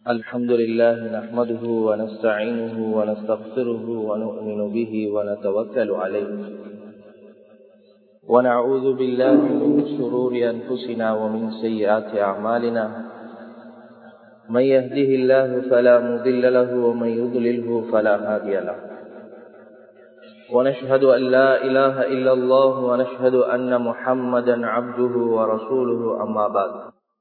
الحمد لله نحمده ونستعينه ونستغفره ونؤمن به ونتوكل عليه ونعوذ بالله من شرور أنفسنا ومن سيئات أعمالنا من يهده الله فلا مضل له ومن يضلله فلا هادي له ونشهد أن لا إله إلا الله ونشهد أن محمدا عبده ورسوله أما بعد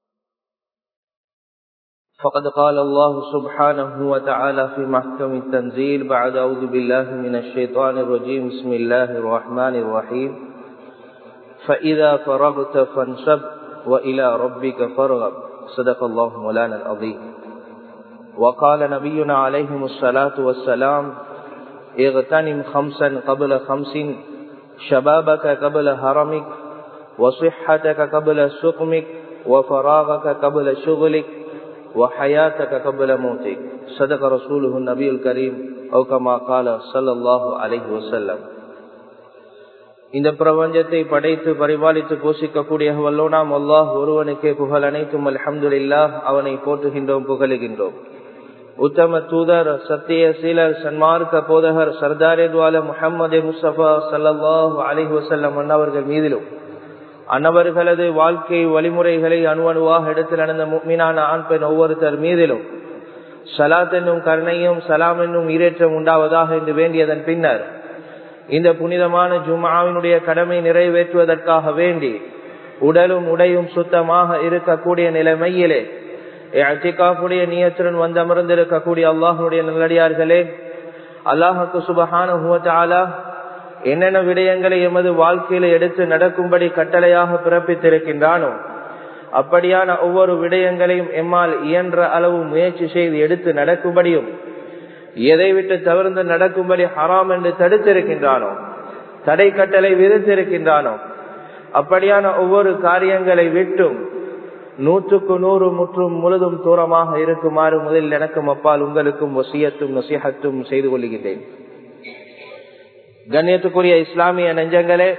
فقد قال الله سبحانه وتعالى في محكم التنزيل بعد أعوذ بالله من الشيطان الرجيم بسم الله الرحمن الرحيم فإذا فرغت فانسب وإلى ربك فارغب صدق الله مولانا العظيم وقال نبينا عليهم الصلاة والسلام اغتنم خمسا قبل خمس شبابك قبل هرمك وصحتك قبل سقمك وفراغك قبل شغلك وحياتك قبل موتك صدق رسوله النبي الكريم أو كما قال صلى الله عليه وسلم இந்த பிரபஞ்சத்தை படைத்து பரிபாலித்து போஷிக்கக்கூடிய வல்லோனாம் அல்லாஹ் ஒருவனுக்கே புகழ் அனைத்தும் அலமதுல்லா அவனை போற்றுகின்றோம் புகழுகின்றோம் உத்தம தூதர் சத்திய சீலர் சன்மார்க்க போதகர் சர்தாரே துவால முஹம்மது முஸ்தபா சல்லாஹ் அலிஹி வசல்லம் அன்னவர்கள் மீதிலும் அன்னவர்களது வாழ்க்கை வழிமுறைகளை அணுவணுவாக எடுத்து நடந்த மீனான ஆண் பெண் ஒவ்வொருத்தர் மீதிலும் சலாத் என்னும் கருணையும் சலாம் என்னும் ஈரேற்றம் உண்டாவதாக என்று வேண்டியதன் பின்னர் இந்த புனிதமான ஜுமாவினுடைய கடமை நிறைவேற்றுவதற்காக வேண்டி உடலும் உடையும் சுத்தமாக இருக்கக்கூடிய நிலைமையிலே அச்சிகாப்புடைய நியத்துடன் வந்து அமர்ந்திருக்கக்கூடிய அல்லாஹனுடைய நல்லடியார்களே அல்லாஹுக்கு சுபஹான என்னென்ன விடயங்களை எமது வாழ்க்கையில எடுத்து நடக்கும்படி கட்டளையாக பிறப்பித்திருக்கின்றானோ அப்படியான ஒவ்வொரு விடயங்களையும் எம்மால் இயன்ற அளவு முயற்சி செய்து எடுத்து நடக்கும்படியும் எதை விட்டு தவிர்த்து நடக்கும்படி ஹராம் என்று தடுத்திருக்கின்றானோ தடை கட்டளை விதித்திருக்கின்றானோ அப்படியான ஒவ்வொரு காரியங்களை விட்டும் நூற்றுக்கு நூறு முற்றும் முழுதும் தூரமாக இருக்குமாறு முதலில் எனக்கும் அப்பால் உங்களுக்கும் வசியத்தும் நசிஹத்தும் செய்து கொள்கின்றேன் கண்ணியத்துக்குரிய இஸ்லாமிய நெஞ்சங்களே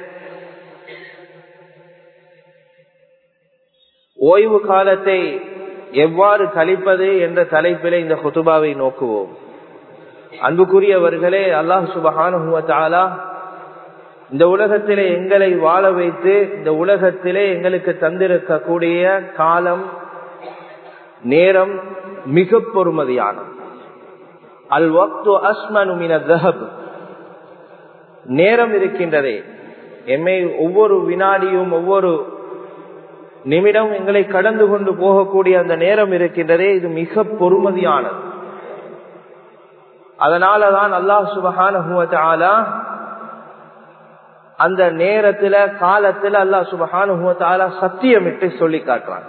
ஓய்வு காலத்தை எவ்வாறு கழிப்பது என்ற தலைப்பிலே இந்த குத்துபாவை நோக்குவோம் அன்புக்குரியவர்களே அல்லாஹ் சுபஹானுவத்தாலா இந்த உலகத்திலே எங்களை வாழ வைத்து இந்த உலகத்திலே எங்களுக்கு தந்திருக்கக்கூடிய காலம் நேரம் மிக பொறுமதியான அல் வக்து அஸ்மனுமின தஹப் நேரம் இருக்கின்றதே எம்மை ஒவ்வொரு வினாடியும் ஒவ்வொரு நிமிடம் எங்களை கடந்து கொண்டு போகக்கூடிய அந்த நேரம் இருக்கின்றதே இது மிக பொறுமதியானது அதனாலதான் அல்லாஹ் சுபஹான அந்த நேரத்துல காலத்துல அல்லாஹ் சுபஹான சத்தியமிட்டு சொல்லி காட்டுறான்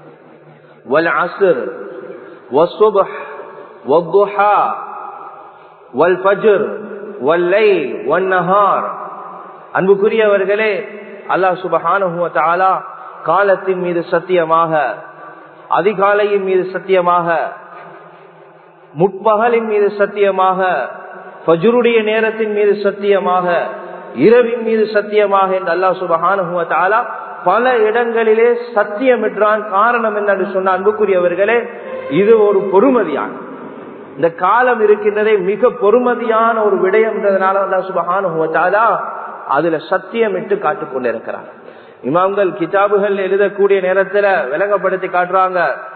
والصبح والضحى والفجر والليل والنهار அன்புக்குரியவர்களே அல்லாஹ் சுபஹான காலத்தின் மீது சத்தியமாக அதிகாலையின் மீது சத்தியமாக முற்பகலின் மீது சத்தியமாக பஜுருடைய நேரத்தின் மீது சத்தியமாக இரவின் மீது சத்தியமாக என்று அல்லா சுபஹானுவத்தாலா பல இடங்களிலே சத்தியம் என்றான் காரணம் என்று சொன்ன அன்புக்குரியவர்களே இது ஒரு பொறுமதியான இந்த காலம் இருக்கின்றதே மிக பொறுமதியான ஒரு விடயம் என்றதுனால அல்லா சுபஹானுவத்தாலா அதுல சத்தியம் இட்டு காட்டுக் கொண்டிருக்கிறார் இமாம்கள் கிதாபுகள் எழுதக்கூடிய நேரத்துல விளங்கப்படுத்தி காட்டுறாங்க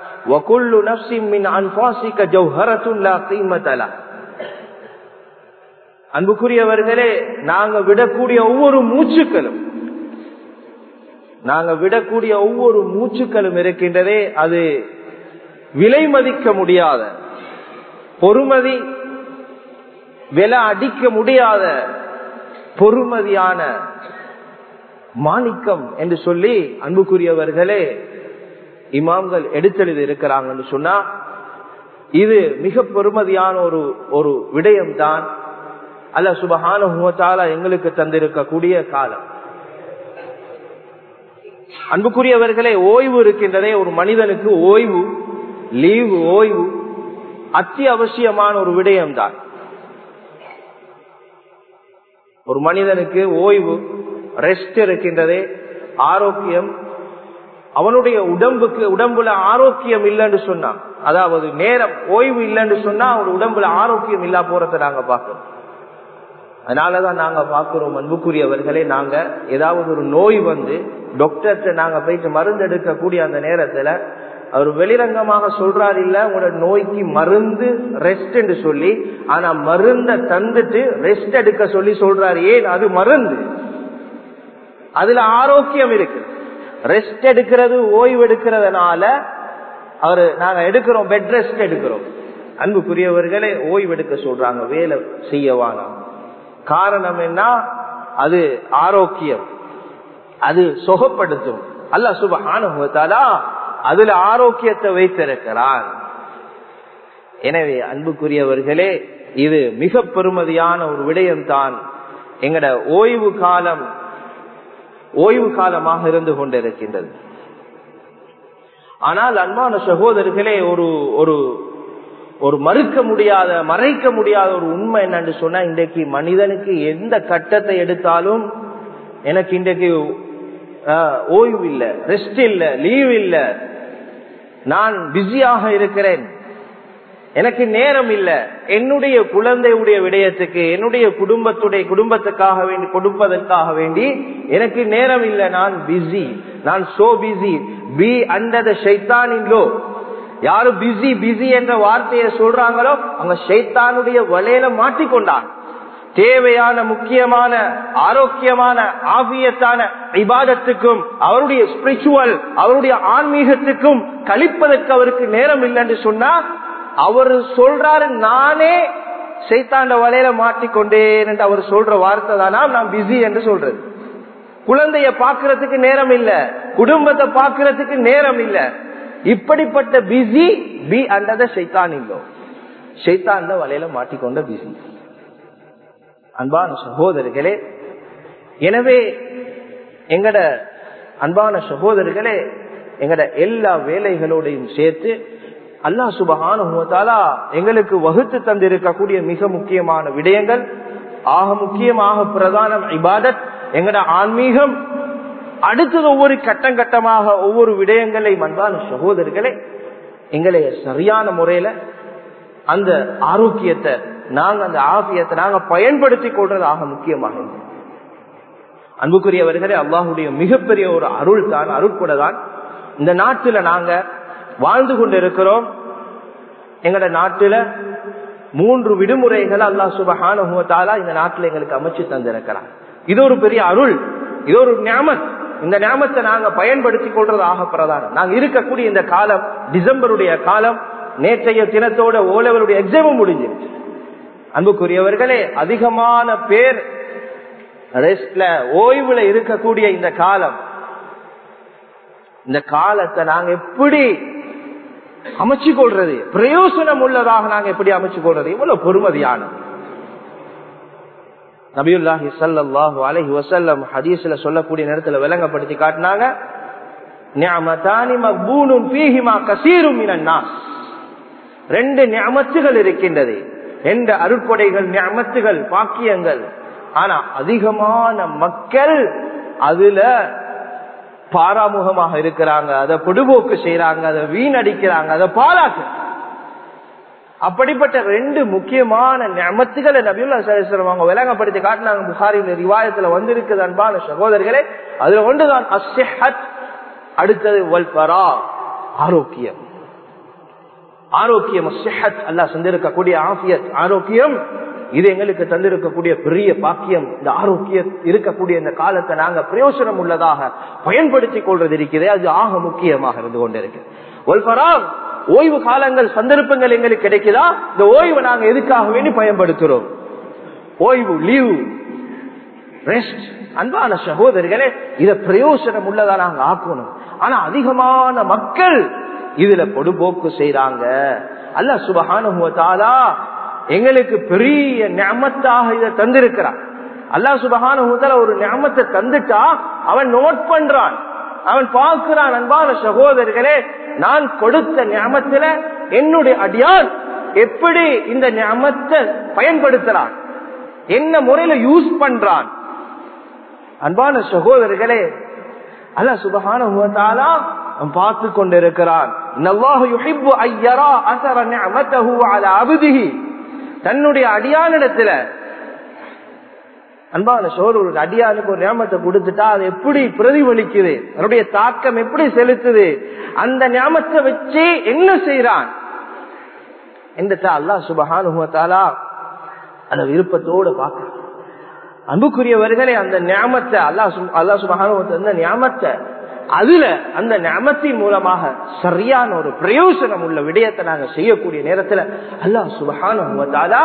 அன்புக்குரியவர்களே நாங்க விடக்கூடிய ஒவ்வொரு மூச்சுக்களும் நாங்க விடக்கூடிய ஒவ்வொரு மூச்சுக்களும் இருக்கின்றதே அது விலை மதிக்க முடியாத பொறுமதி விலை அடிக்க முடியாத பொறுமதியான மாணிக்கம் என்று சொல்லி அன்புக்குரியவர்களே இமாம்கள் எடுத்தெழுதி இருக்கிறாங்கன்னு சொன்னா இது மிக பெருமதியான ஒரு ஒரு விடயம் தான் அல்ல சுபகான எங்களுக்கு தந்திருக்கக்கூடிய காலம் அன்புக்குரியவர்களே ஓய்வு இருக்கின்றதே ஒரு மனிதனுக்கு ஓய்வு லீவு ஓய்வு அத்தியாவசியமான ஒரு விடயம் தான் ஒரு மனிதனுக்கு ஓய்வு ரெஸ்ட் இருக்கின்றதே ஆரோக்கியம் அவனுடைய உடம்புக்கு உடம்புல ஆரோக்கியம் இல்லைன்னு சொன்னா அதாவது நேரம் ஓய்வு இல்லைன்னு சொன்னா அவன் உடம்புல ஆரோக்கியம் இல்லா போறதை நாங்க பார்க்கிறோம் அதனாலதான் நாங்க பாக்குறோம் அன்புக்குரியவர்களே நாங்க ஏதாவது ஒரு நோய் வந்து டாக்டர்கிட்ட நாங்க போயிட்டு மருந்து எடுக்கக்கூடிய அந்த நேரத்துல அவர் வெளிரங்கமாக சொல்றாரு இல்ல உங்களோட நோய்க்கு மருந்து ரெஸ்ட் என்று சொல்லி ஆனா மருந்த தந்துட்டு ரெஸ்ட் எடுக்க சொல்லி சொல்றாரு ஏன் அது மருந்து அதுல ஆரோக்கியம் இருக்கு ரெஸ்ட் எடுக்கிறது ஓய்வு எடுக்கிறதுனால அவரு நாங்க எடுக்கிறோம் பெட் ரெஸ்ட் எடுக்கிறோம் அன்புக்குரியவர்களே ஓய்வு எடுக்க சொல்றாங்க வேலை செய்யவானா காரணம் என்ன அது ஆரோக்கியம் அது சுகப்படுத்தும் அல்ல சுபஹானுவத்தாலா அதுல ஆரோக்கியத்தை வைத்திருக்கிறான் எனவே அன்புக்குரியவர்களே இது மிக பெருமதியான ஒரு விடயம்தான் எங்கட ஓய்வு காலம் ஓய்வு காலமாக இருந்து கொண்டிருக்கின்றது ஆனால் அன்பான சகோதரர்களே ஒரு ஒரு ஒரு மறுக்க முடியாத மறைக்க முடியாத ஒரு உண்மை என்னன்னு சொன்னா இன்றைக்கு மனிதனுக்கு எந்த கட்டத்தை எடுத்தாலும் எனக்கு இன்றைக்கு ஓய்வு இல்லை ரெஸ்ட் இல்லை லீவ் இல்லை நான் பிஸியாக இருக்கிறேன் எனக்கு நேரம் இல்ல என்னுடைய குழந்தையுடைய விடயத்துக்கு என்னுடைய குடும்பத்துடைய குடும்பத்துக்காக வேண்டி கொடுப்பதற்காக வேண்டி எனக்கு நேரம் இல்ல நான் பிஸி நான் so busy be under the ஷைத்தானின் லோ யாரு பிஸி பிஸி என்ற வார்த்தையை சொல்றாங்களோ அவங்க ஷைத்தானுடைய வலையில மாட்டிக்கொண்டான் தேவையான முக்கியமான ஆரோக்கியமான ஆபியத்தான இபாதத்துக்கும் அவருடைய ஸ்பிரிச்சுவல் அவருடைய ஆன்மீகத்துக்கும் கழிப்பதற்கு அவருக்கு நேரம் இல்லைன்னு சொன்னா அவர் சொல்றாரு நானே சைத்தாண்ட வலையில மாட்டிக்கொண்டேன் என்று அவர் சொல்ற வார்த்தை தானா நான் பிஸி என்று சொல்றது குழந்தைய பாக்குறதுக்கு நேரம் இல்ல குடும்பத்தை பாக்குறதுக்கு நேரம் இல்ல இப்படிப்பட்ட பிஸி பி அண்டத சைத்தான் இல்லோ சைத்தாண்ட வலையில மாட்டிக்கொண்ட பிஸி அன்பான சகோதரர்களே எனவே எங்கட அன்பான சகோதரர்களே எங்கட எல்லா வேலைகளோடையும் சேர்த்து அல்லா சுபகானுவத்தாலா எங்களுக்கு வகுத்து தந்திருக்கக்கூடிய மிக முக்கியமான விடயங்கள் ஆக முக்கியமாக பிரதானம் இபாதத் எங்கட ஆன்மீகம் அடுத்தது ஒவ்வொரு கட்டம் கட்டமாக ஒவ்வொரு விடயங்களை அன்பான சகோதரர்களே எங்களை சரியான முறையில அந்த ஆரோக்கியத்தை நாங்க அந்த ஆபியத்தை நாங்க பயன்படுத்தி கொள்றது ஆக முக்கியமாக அன்புக்குரியவர்களே அல்லாஹுடைய மிகப்பெரிய ஒரு அருள் தான் அருட்கூட தான் இந்த நாட்டுல நாங்க வாழ்ந்து கொண்டு இருக்கிறோம் எங்கட நாட்டுல மூன்று விடுமுறைகள் அல்லா சுபஹானுவத்தாலா இந்த நாட்டுல எங்களுக்கு அமைச்சு தந்திருக்கிறான் இது ஒரு பெரிய அருள் இது ஒரு ஞாமத் இந்த ஞாபகத்தை நாங்க பயன்படுத்திக் கொள்றது ஆக பிரதானம் நாங்க இருக்கக்கூடிய இந்த காலம் டிசம்பருடைய காலம் நேற்றைய தினத்தோட ஓலவருடைய எக்ஸாமும் முடிஞ்சிருச்சு அன்புக்குரியவர்களே அதிகமான பேர் ரெஸ்ட்ல ஓய்வுல இருக்கக்கூடிய இந்த காலம் இந்த காலத்தை நாங்க எப்படி அமைச்சு கொள்றது பிரயோசனம் உள்ளதாக நாங்க எப்படி அமைச்சு கொள்றது எவ்வளவு பொறுமதியான நபியுல்லாஹி சல்லாஹூ அலஹி வசல்லம் ஹதீஸ்ல சொல்லக்கூடிய நேரத்துல விளங்கப்படுத்தி காட்டினாங்க ரெண்டு ஞாமத்துகள் இருக்கின்றது ரெண்டு அருட்கொடைகள் ஞாமத்துகள் பாக்கியங்கள் ஆனா அதிகமான மக்கள் அதுல பாராமுகமாக இருக்கிறாங்க அதை பொடுபோக்கு செய்யறாங்க அதை வீணடிக்கிறாங்க அதை பாலாக்கு அப்படிப்பட்ட ரெண்டு முக்கியமான நமத்துகளை நபியுல்லா சலேஸ்வரம் அவங்க விளங்கப்படுத்தி காட்டினாங்க புகாரின் ரிவாயத்துல வந்திருக்குது அன்பான சகோதரர்களே அதுல ஒன்றுதான் அஸ்ஹத் அடுத்தது வல்பரா ஆரோக்கியம் ஆரோக்கியம் அஸ்ஹத் அல்லா சந்திருக்கக்கூடிய ஆசியத் ஆரோக்கியம் இது எங்களுக்கு தந்திருக்கக்கூடிய பெரிய பாக்கியம் இந்த ஆரோக்கியம் இருக்கக்கூடிய இந்த காலத்தை நாங்க பிரயோசனம் உள்ளதாக பயன்படுத்திக் கொள்றது இருக்கிறது அது ஆக முக்கியமாக இருந்து கொண்டிருக்கு ஒல்பராம் ஓய்வு காலங்கள் சந்தர்ப்பங்கள் எங்களுக்கு கிடைக்குதா இந்த ஓய்வை நாங்க எதுக்காக வேண்டி பயன்படுத்துறோம் ஓய்வு லீவ் ரெஸ்ட் அன்பான சகோதரிகளே இத பிரயோசனம் உள்ளதா நாங்க ஆக்கணும் ஆனா அதிகமான மக்கள் இதுல பொடுபோக்கு செய்யறாங்க அல்ல சுபகானுவத்தாலா எங்களுக்கு பெரிய ஞாமத்தாக இதை தந்திருக்கிறான் அல்லா சுபகானுவத்தால ஒரு ஞாமத்தை தந்துட்டா அவன் நோட் பண்றான் அவன் பார்க்கிறான் அன்பான சகோதரர்களே நான் கொடுத்த ஞாபகத்துல என்னுடைய அடியான் எப்படி இந்த ஞாபகத்தை பயன்படுத்துறான் என்ன முறையில யூஸ் பண்றான் அன்பான சகோதரர்களே அல்ல சுபகான பார்த்து கொண்டிருக்கிறான் தன்னுடைய அடியானிடத்துல அன்பான சோர் ஒரு அடியானுக்கு ஒரு ஞாபகத்தை கொடுத்துட்டா அது எப்படி பிரதிபலிக்குது அதனுடைய தாக்கம் எப்படி செலுத்துது அந்த ஞாபகத்தை வச்சு என்ன செய்யறான் என்றா அல்லா சுபகானுபவத்தாலா அந்த விருப்பத்தோடு பார்க்க அன்புக்குரியவர்களே அந்த ஞாபகத்தை அல்லா அல்லா சுபகானுபவத்தை அந்த ஞாபகத்தை அதுல அந்த ஞாபகத்தின் மூலமாக சரியான ஒரு பிரயோசனம் உள்ள விடயத்தை நாங்க செய்யக்கூடிய நேரத்துல அல்லா சுபகானுபவத்தாலா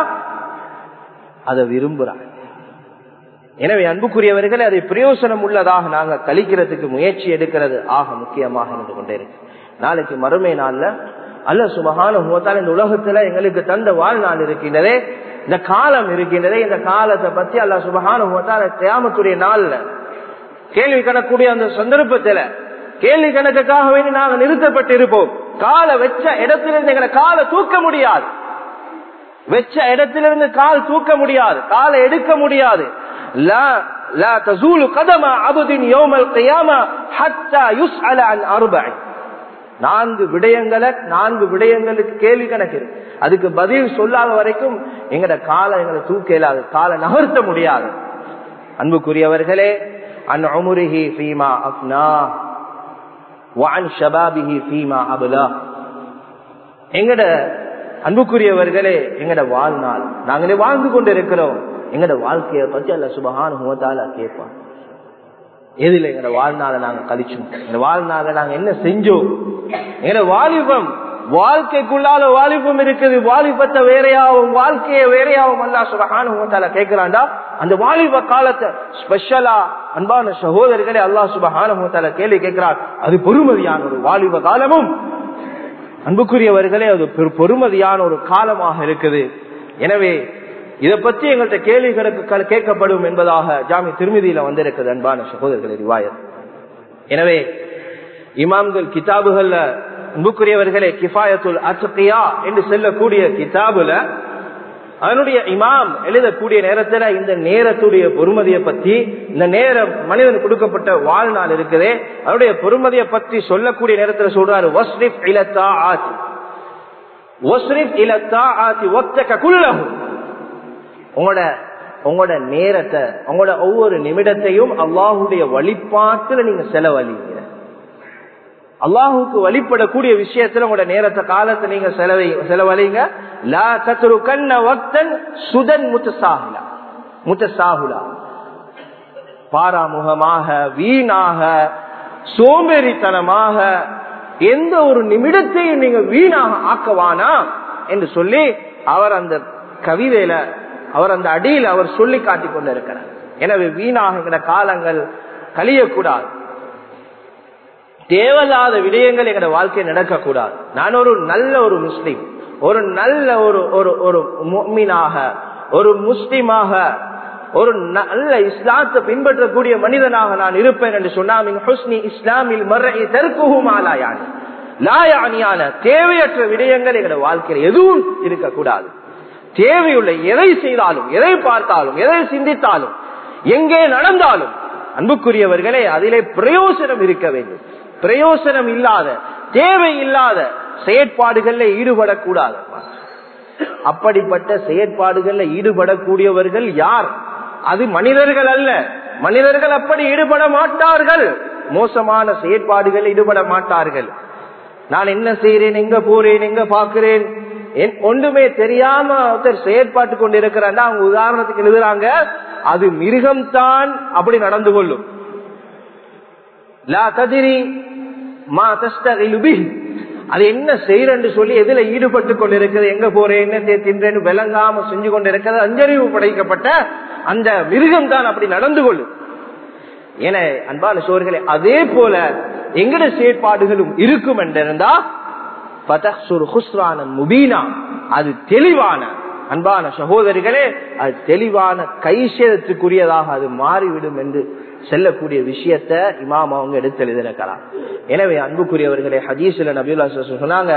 அதை விரும்புறாங்க எனவே அன்புக்குரியவர்களே அதை பிரயோசனம் உள்ளதாக நாங்க கழிக்கிறதுக்கு முயற்சி எடுக்கிறது ஆக முக்கியமாக இருந்து கொண்டே இருக்கு நாளைக்கு மறுமை நாள்ல அல்ல சுபகான இந்த உலகத்துல எங்களுக்கு தந்த வாழ்நாள் இருக்கின்றதே இந்த காலம் இருக்கின்றதே இந்த காலத்தை பத்தி அல்ல சுபகான தியாமத்துடைய நாள்ல கேள்வி கணக்கூடிய அந்த சந்தர்ப்பத்துல கேள்வி கணக்குக்காக வேண்டி நாங்க நிறுத்தப்பட்டு இருப்போம் காலை வச்ச இடத்திலிருந்து எங்களை காலை தூக்க முடியாது வச்ச இடத்திலிருந்து கால் தூக்க முடியாது காலை எடுக்க முடியாது لا لا تزول قدم عبد يوم القيامة حتى يسأل عن أربع நான்கு விடயங்களை நான்கு விடயங்களுக்கு கேள்வி கணக்கு அதுக்கு பதில் சொல்லாத வரைக்கும் எங்கட காலை எங்களை தூக்க இயலாது காலை நகர்த்த முடியாது அன்புக்குரியவர்களே அன் அமுருஹி ஃபீமா அப்னா வான் ஷபாபிஹி ஃபீமா அபுலா எங்கட அன்புக்குரியவர்களே எங்கட வாழ்நாள் நாங்களே வாழ்ந்து கொண்டு இருக்கிறோம் எங்கட வாழ்க்கையை பத்தி அல்ல சுபகான முகத்தால கேட்பான் எதுல எங்கட வாழ்நாள நாங்க கழிச்சோம் எங்க வாழ்நாள நாங்க என்ன செஞ்சோம் எங்கட வாலிபம் வாழ்க்கைக்குள்ளால வாலிபம் இருக்குது வாலிபத்தை வேறையாவும் வாழ்க்கையை வேறையாவும் அல்லா சுபகான முகத்தால கேட்கிறான்டா அந்த வாலிப காலத்தை ஸ்பெஷலா அன்பான சகோதரிகளே அல்லா சுபகான முகத்தால கேள்வி கேட்கிறார் அது பொறுமதியான ஒரு வாலிப காலமும் அன்புக்குரியவர்களே அது பொறுமதியான ஒரு காலமாக இருக்குது எனவே இதை பற்றி எங்கள்கிட்ட கேள்வி கணக்கு கேட்கப்படும் என்பதாக ஜாமி திருமதியில வந்திருக்குது அன்பான சகோதரர்கள் ரிவாயத் எனவே இமாம்கள் கிதாபுகள்ல அன்புக்குரியவர்களே கிஃபாயத்துல் அச்சக்கியா என்று செல்லக்கூடிய கிதாபுல அதனுடைய இமாம் எழுதக்கூடிய நேரத்துல இந்த நேரத்துடைய பொறுமதியை பத்தி இந்த நேரம் மனிதன் கொடுக்கப்பட்ட வாழ்நாள் இருக்குதே அதனுடைய பொறுமதியை பற்றி சொல்லக்கூடிய நேரத்துல சொல்றாரு வஸ்ரிப் இலத்தா ஆத்தி வஸ்ரிப் இலத்தா ஆத்தி ஒத்தக்க குள்ளகும் உங்களோட உங்களோட நேரத்தை உங்களோட ஒவ்வொரு நிமிடத்தையும் அல்லாஹுடைய வழிபாட்டுல நீங்க செலவழிங்க அல்லாஹுக்கு வழிபடக்கூடிய விஷயத்துல உங்களோட நேரத்தை காலத்தை நீங்க செலவை செலவழிங்க லா கத்துரு கண்ண வக்தன் சுதன் முத்தசாகுலா முத்தசாகுலா பாராமுகமாக வீணாக சோம்பேறித்தனமாக எந்த ஒரு நிமிடத்தையும் நீங்க வீணாக ஆக்கவானா என்று சொல்லி அவர் அந்த கவிதையில அவர் அந்த அடியில் அவர் சொல்லி காட்டி கொண்டிருக்கிறார் எனவே வீணாகிற காலங்கள் கழியக்கூடாது தேவையில்லாத விடயங்கள் எங்களோட வாழ்க்கையை நடக்கக்கூடாது நான் ஒரு நல்ல ஒரு முஸ்லீம் ஒரு நல்ல ஒரு ஒரு ஒரு மீனாக ஒரு முஸ்லிமாக ஒரு நல்ல இஸ்லாத்தை பின்பற்றக்கூடிய மனிதனாக நான் இருப்பேன் என்று சொன்னால் இஸ்லாமில் மறை தெற்குமாலாயான லாயானியான தேவையற்ற விடயங்கள் எங்களோட வாழ்க்கையில் எதுவும் இருக்கக்கூடாது தேவையுள்ள எதை செய்தாலும் எதை பார்த்தாலும் எதை சிந்தித்தாலும் எங்கே நடந்தாலும் அன்புக்குரியவர்களே அதிலே பிரயோசனம் இருக்க வேண்டும் பிரயோசனம் இல்லாத தேவை இல்லாத செயற்பாடுகள்ல ஈடுபடக்கூடாது அப்படிப்பட்ட செயற்பாடுகள்ல ஈடுபடக்கூடியவர்கள் யார் அது மனிதர்கள் அல்ல மனிதர்கள் அப்படி ஈடுபட மாட்டார்கள் மோசமான செயற்பாடுகள் ஈடுபட மாட்டார்கள் நான் என்ன செய்யறேன் எங்க போறேன் எங்க பாக்குறேன் ஒன்றுமே தெரியாம ஒருத்தர் செயற்பாட்டு கொண்டு இருக்கிறாண்டா அவங்க உதாரணத்துக்கு எழுதுறாங்க அது மிருகம் தான் அப்படி நடந்து கொள்ளும் லா ததிரி மா தஸ்தகிலுபி அது என்ன செய்யறன்னு சொல்லி எதுல ஈடுபட்டு கொண்டிருக்கிறது எங்க போறேன் என்ன தின்றேன்னு விளங்காம செஞ்சு கொண்டிருக்கிறது அஞ்சறிவு படைக்கப்பட்ட அந்த மிருகம் தான் அப்படி நடந்து கொள்ளும் என அன்பான சோர்களே அதே போல எங்கட செயற்பாடுகளும் இருக்கும் என்றிருந்தா முபீனா அது தெளிவான அன்பான சகோதரிகளே அது தெளிவான கைசேதத்துக்குரியதாக அது மாறிவிடும் என்று செல்லக்கூடிய விஷயத்த இமாம் அவங்க எடுத்து எழுதிருக்கிறார் எனவே அன்புக்குரியவர்களே ஹதீஸ்ல நபியுல்லா சொன்னாங்க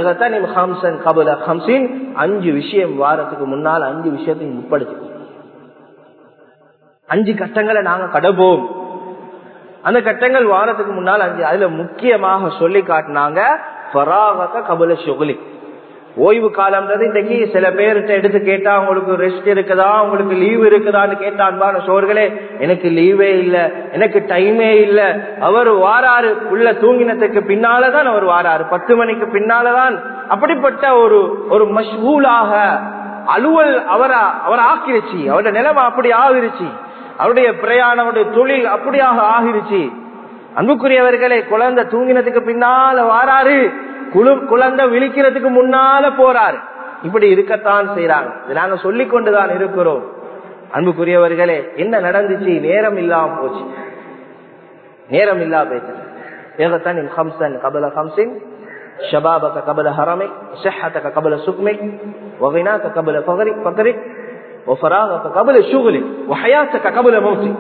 அஞ்சு விஷயம் வாரத்துக்கு முன்னால் அஞ்சு விஷயத்தை முற்படுத்தி அஞ்சு கட்டங்களை நாங்க கடப்போம் அந்த கட்டங்கள் வாரத்துக்கு முன்னால் அஞ்சு அதுல முக்கியமாக சொல்லி காட்டினாங்க ஃபராகத கபல சுகுலி ஓய்வு காலம்ன்றது இன்னைக்கு சில பேர்கிட்ட எடுத்து கேட்டா உங்களுக்கு ரெஸ்ட் இருக்குதா உங்களுக்கு லீவ் இருக்குதான்னு கேட்டா அன்பான சோர்களே எனக்கு லீவே இல்ல எனக்கு டைமே இல்ல அவர் வாராரு உள்ள தூங்கினத்துக்கு பின்னாலதான் அவர் வாராரு பத்து மணிக்கு பின்னாலதான் அப்படிப்பட்ட ஒரு ஒரு மஷ்கூலாக அலுவல் அவரை அவர் ஆக்கிருச்சு அவருடைய நிலைமை அப்படி ஆகிருச்சு அவருடைய பிரயாணம் அவருடைய தொழில் அப்படியாக ஆகிருச்சு அன்புக்குரியவர்களே குழந்தை தூங்கினதுக்கு பின்னால வாராரு குழு குழந்தை விழிக்கிறதுக்கு முன்னால போறாரு இப்படி இருக்கத்தான் செய்யறாங்க இது நாங்க சொல்லிக் கொண்டுதான் இருக்கிறோம் அன்புக்குரியவர்களே என்ன நடந்துச்சு நேரம் இல்லாம போச்சு நேரம் இல்லா போயிட்டு ஏகத்தான் ஹம்சன் கபல ஹம்சின் شبابك قبل هرمك صحتك قبل سقمك وغناك قبل فقرك فقرك وفراغك قبل شغلك وحياتك قبل موتك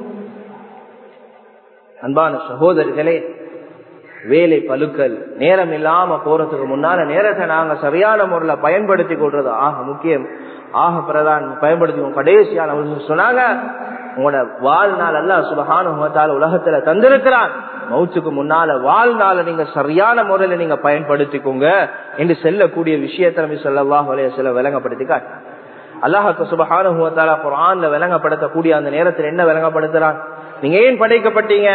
அன்பான சகோதரர்களே வேலை பழுக்கள் நேரம் இல்லாம போறதுக்கு முன்னால நேரத்தை நாங்க சரியான முறையில பயன்படுத்தி கொள்றது ஆக முக்கியம் ஆக பிரதான் பயன்படுத்தி கடைசியான சொன்னாங்க உங்களோட வாழ்நாள் அல்ல சுபகான உலகத்துல தந்திருக்கிறான் மவுத்துக்கு முன்னால வாழ்நாள நீங்க சரியான முறையில நீங்க பயன்படுத்திக்கோங்க என்று செல்லக்கூடிய விஷயத்தை நம்பி சொல்லவாஹ் சில விளங்கப்படுத்தி காட்டு அல்லாஹாக்கு சுபகான குரான்ல விளங்கப்படுத்தக்கூடிய அந்த நேரத்தில் என்ன விளங்கப்படுத்துறான் நீங்க ஏன் படைக்கப்பட்டீங்க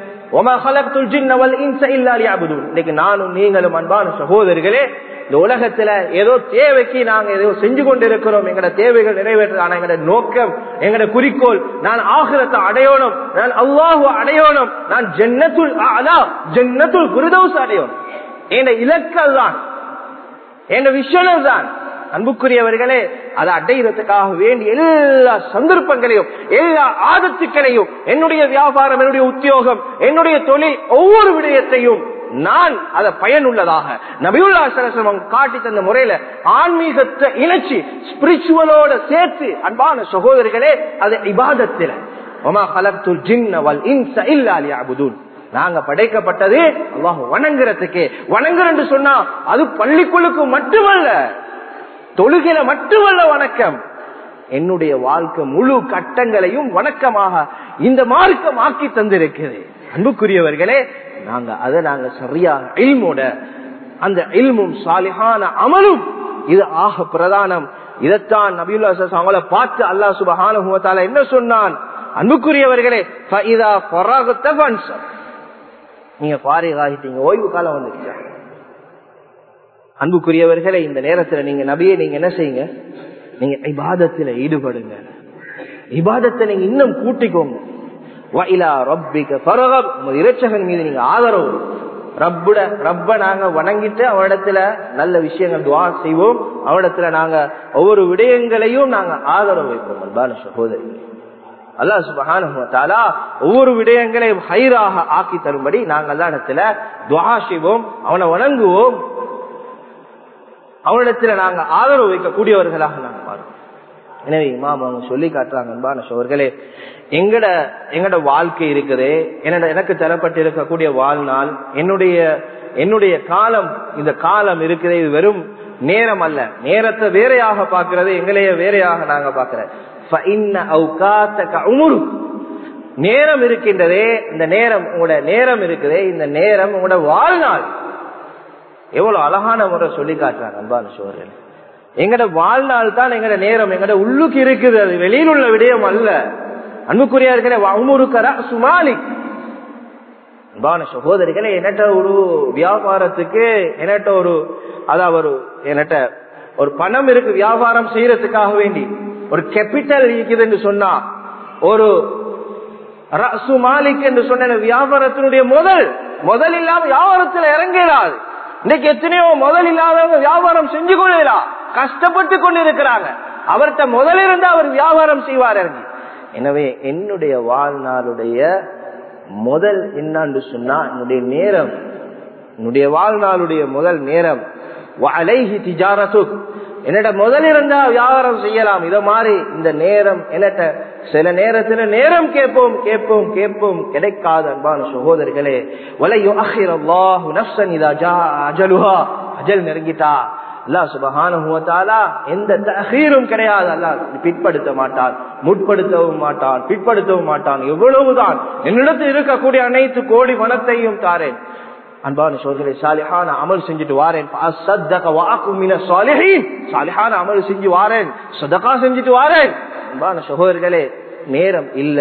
இன்னைக்கு நானும் நீங்களும் அன்பான சகோதரிகளே இந்த உலகத்துல ஏதோ தேவைக்கு நாங்க ஏதோ செஞ்சு கொண்டிருக்கிறோம் எங்கட தேவைகள் நிறைவேற்ற ஆனா எங்கட நோக்கம் எங்கட குறிக்கோள் நான் ஆகிரத்தை அடையணும் நான் அல்லாஹு அடையணும் நான் ஜன்னத்துல் அலா ஜன்னத்துல் குருதவுஸ் அடையணும் என் இலக்கல் தான் என் விஷயம் தான் அன்புக்குரியவர்களே அதை அடையிறதுக்காக வேண்டிய எல்லா சந்தர்ப்பங்களையும் எல்லா ஆதத்துக்களையும் என்னுடைய வியாபாரம் என்னுடைய உத்தியோகம் என்னுடைய தொழில் ஒவ்வொரு விடயத்தையும் நான் அதை பயனுள்ளதாக நபியுல்லா சலசனம் காட்டி தந்த முறையில ஆன்மீகத்தை இணைச்சி ஸ்பிரிச்சுவலோட சேர்த்து அன்பான சகோதரிகளே அது இபாதத்தில் நாங்க படைக்கப்பட்டது அல்லாஹ் வணங்குறதுக்கு வணங்குறன்னு சொன்னா அது பள்ளிக்குழுக்கு மட்டுமல்ல தொழுகிற மட்டுமல்ல வணக்கம் என்னுடைய வாழ்க்கை முழு கட்டங்களையும் வணக்கமாக இந்த மார்க்கம் ஆக்கி தந்திருக்கிறது அன்புக்குரியவர்களே நாங்க அதை நாங்க சரியாக இல்மோட அந்த இல்மும் சாலிஹான அமலும் இது ஆக பிரதானம் இதைத்தான் நபியுல்லா அவங்கள பார்த்து அல்லா சுபஹான என்ன சொன்னான் அன்புக்குரியவர்களே நீங்க பாரிகாகிட்டீங்க ஓய்வு காலம் வந்துருச்சா அன்புக்குரியவர்களை இந்த நேரத்துல நீங்க நபியை நீங்க என்ன செய்யுங்க நீங்க இபாதத்துல ஈடுபடுங்க இபாதத்தை நீங்க இன்னும் கூட்டிக்கோங்க இறைச்சகன் மீது நீங்க ஆதரவு ரப்புட ரப்ப நாங்க வணங்கிட்டு அவனிடத்துல நல்ல விஷயங்கள் துவா செய்வோம் அவனிடத்துல நாங்க ஒவ்வொரு விடயங்களையும் நாங்க ஆதரவு வைப்போம் அன்பான சகோதரி அல்லா சுபகான ஒவ்வொரு விடயங்களையும் ஹைராக ஆக்கி தரும்படி நாங்கள் அல்லா இடத்துல துவா செய்வோம் அவனை வணங்குவோம் அவனிடத்துல நாங்க ஆதரவு வைக்கக்கூடியவர்களாக நாங்க மாறும் எனவே இமாம் அவங்க சொல்லி காட்டுறாங்க அன்பான சோர்களே எங்கட எங்கட வாழ்க்கை இருக்குது என்னோட எனக்கு தரப்பட்டு இருக்கக்கூடிய வாழ்நாள் என்னுடைய என்னுடைய காலம் இந்த காலம் இருக்குது இது வெறும் நேரம் அல்ல நேரத்தை வேறையாக பார்க்கறது எங்களைய வேறையாக நாங்க பார்க்கிறேன் நேரம் இருக்கின்றதே இந்த நேரம் உங்களோட நேரம் இருக்குதே இந்த நேரம் உங்களோட வாழ்நாள் எவ்வளவு அழகான முறை சொல்லி காட்டுறாங்க அன்பான சோழர்கள் எங்கட வாழ்நாள் தான் எங்கட நேரம் எங்கட உள்ளுக்கு இருக்குது அது வெளியில் உள்ள விடயம் அல்ல அன்புக்குரியார்களே அமுருக்கர சுமாலிக் அன்பான சகோதரிகளே என்னட்ட ஒரு வியாபாரத்துக்கு என்னட்ட ஒரு அதாவது ஒரு என்னட்ட ஒரு பணம் இருக்கு வியாபாரம் செய்யறதுக்காக வேண்டி ஒரு கேபிட்டல் இருக்குதுன்னு சொன்னா ஒரு ரசு மாலிக் என்று சொன்ன வியாபாரத்தினுடைய முதல் முதல் இல்லாம வியாபாரத்தில் இறங்கிடாது இன்னைக்கு எத்தனையோ முதல் இல்லாதவங்க வியாபாரம் செஞ்சு கொள்ளலாம் கஷ்டப்பட்டு கொண்டு இருக்கிறாங்க அவர்கிட்ட முதல் இருந்து அவர் வியாபாரம் செய்வார் இறங்கி எனவே என்னுடைய வாழ்நாளுடைய முதல் என்னன்னு சொன்னா என்னுடைய நேரம் என்னுடைய வாழ்நாளுடைய முதல் நேரம் அலைஹி திஜாரத்து என்னட்ட முதல் இருந்தா வியாபாரம் செய்யலாம் இத மாதிரி இந்த நேரம் என்னட்ட சில நேரத்துல நேரம் கேட்போம் கேட்போம் கேட்போம் கிடைக்காத அன்பான சகோதரிகளே வலையும் அஜலுஹா அஜல் நெருங்கிட்டா அல்லாஹ் சுபஹானுவத்தாலா எந்த தகீரும் கிடையாது அல்லாஹ் பிற்படுத்த மாட்டான் முற்படுத்தவும் மாட்டான் பிற்படுத்தவும் மாட்டான் எவ்வளவுதான் என்னிடத்தில் இருக்கக்கூடிய அனைத்து கோடி பணத்தையும் தாரேன் அன்பான சோதனை சாலிஹான அமல் செஞ்சுட்டு வாரேன் சாலிஹான அமல் செஞ்சு வாரேன் சதகா செஞ்சுட்டு வாரேன் அன்பான சகோதரர்களே நேரம் இல்ல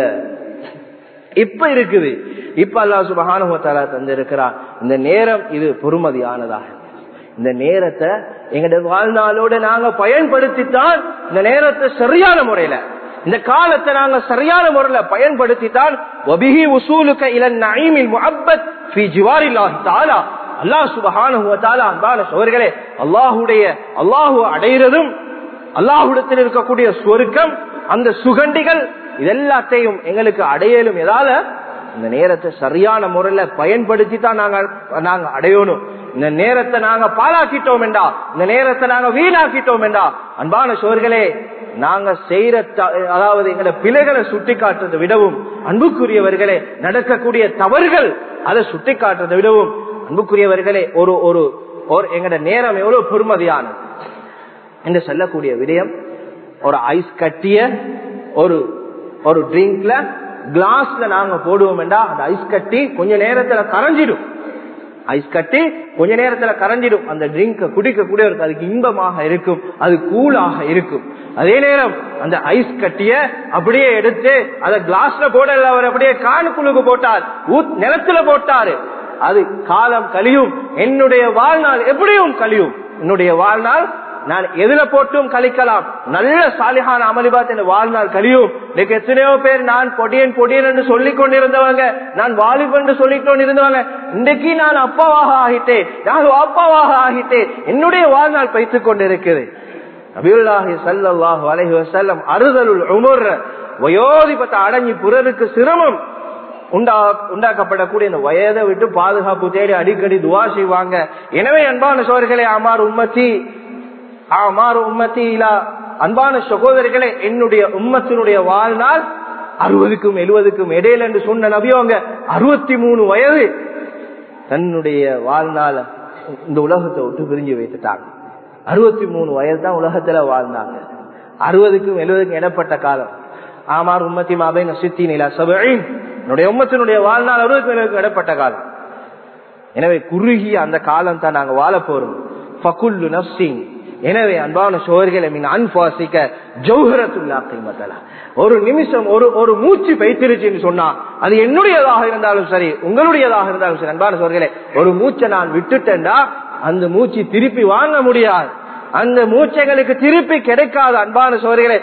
இப்ப இருக்குது இப்ப அல்லா சுபகானுவத்தாலா தந்திருக்கிறார் இந்த நேரம் இது பொறுமதியானதாக இந்த நேரத்தை எங்களுடைய வாழ்நாளோட நாங்க பயன்படுத்தித்தான் இந்த நேரத்தை சரியான முறையில இந்த காலத்தை நாங்க சரியான முறையில பயன்படுத்தித்தான் வபிஹி உசூலுக்க இலன் நஈமில் முஹப்பத் ஃபி ஜிவாரில்லாஹி தஆலா அல்லாஹ் சுப்ஹானஹு வ தஆலா அன்பான சகோதரர்களே அல்லாஹ்வுடைய அல்லாஹ் அடையிறதும் அல்லாஹ்விடத்தில் இருக்கக்கூடிய சொர்க்கம் அந்த சுகண்டிகள் இதெல்லாத்தையும் எங்களுக்கு அடையலும் எதால இந்த நேரத்தை சரியான முறையில பயன்படுத்தி தான் நாங்க நாங்க அடையணும் இந்த நேரத்தை நாங்க பாழாக்கிட்டோம் என்றா இந்த நேரத்தை நாங்க வீணாக்கிட்டோம் என்றா அன்பான சோர்களே நாங்க செய்யற அதாவது எங்களை பிழைகளை சுட்டி காட்டுறதை விடவும் அன்புக்குரியவர்களே நடக்கக்கூடிய தவறுகள் அதை சுட்டி காட்டுறதை விடவும் அன்புக்குரியவர்களே ஒரு ஒரு ஒரு எங்கட நேரம் எவ்வளவு பொறுமதியானது என்று சொல்லக்கூடிய விடயம் ஒரு ஐஸ் கட்டிய ஒரு ஒரு ட்ரிங்க்ல கிளாஸ்ல நாங்க போடுவோம் என்றா அந்த ஐஸ் கட்டி கொஞ்ச நேரத்துல கரைஞ்சிடும் ஐஸ் கட்டி கொஞ்ச நேரத்துல கரைஞ்சிடும் அந்த ட்ரிங்க குடிக்க கூட இருக்கு அதுக்கு இன்பமாக இருக்கும் அது கூலாக இருக்கும் அதே நேரம் அந்த ஐஸ் கட்டிய அப்படியே எடுத்து அதை கிளாஸ்ல போடல அவர் அப்படியே காணுக்குழுக்கு போட்டார் நிலத்துல போட்டாரு அது காலம் கழியும் என்னுடைய வாழ்நாள் எப்படியும் கழியும் என்னுடைய வாழ்நாள் நான் எதுல போட்டும் கழிக்கலாம் நல்ல சாலிகான அமளிபாத் என் வாழ்நாள் கழியும் இன்னைக்கு எத்தனையோ பேர் நான் பொடியன் பொடியன் என்று சொல்லிக் கொண்டிருந்தவங்க நான் வாலிபன் என்று சொல்லிக் கொண்டிருந்தவங்க இன்றைக்கு நான் அப்பாவாக ஆகிட்டேன் நான் அப்பாவாக ஆகிட்டேன் என்னுடைய வாழ்நாள் பைத்துக் கொண்டிருக்கிறது அபியுல்லாஹி சல்லாஹு அலஹி வசல்லம் அறுதலுள் உமர் வயோதிபத்தை அடங்கி பிறருக்கு சிரமம் உண்டா உண்டாக்கப்படக்கூடிய இந்த வயதை விட்டு பாதுகாப்பு தேடி அடிக்கடி துவா செய்வாங்க எனவே அன்பான சோர்களே அமார் உம்மத்தி அமார் உம்மத்தி இலா அன்பான சகோதரர்களே என்னுடைய உம்மத்தினுடைய வாழ்நாள் அறுபதுக்கும் எழுபதுக்கும் இடையில என்று சொன்ன நபியவங்க அறுபத்தி மூணு வயது தன்னுடைய வாழ்நாள இந்த உலகத்தை விட்டு பிரிஞ்சு வைத்துட்டாங்க அறுபத்தி மூணு வயது தான் உலகத்துல வாழ்ந்தாங்க அறுபதுக்கும் எழுபதுக்கும் இடப்பட்ட காலம் ஆமார் உம்மத்தி மாபை நசித்தி நிலா சபையின் என்னுடைய உம்மத்தினுடைய வாழ்நாள் அறுபத்தி எழுபதுக்கும் இடப்பட்ட காலம் எனவே குறுகிய அந்த காலம் தான் நாங்க வாழ போறோம் ஃபகுல்லு நப்சிங் எனவே அன்பான சோழர்களை மீன் அன்பாசிக்க ஜௌஹரத்துல்லா கைமத்தலா ஒரு நிமிஷம் ஒரு ஒரு மூச்சு பைத்திருச்சுன்னு சொன்னா அது என்னுடையதாக இருந்தாலும் சரி உங்களுடையதாக இருந்தாலும் சரி அன்பான சோழர்களே ஒரு மூச்சை நான் விட்டுட்டேன்டா அந்த மூச்சு திருப்பி வாங்க முடியாது அந்த மூச்சைகளுக்கு திருப்பி கிடைக்காது அன்பான சோழர்களே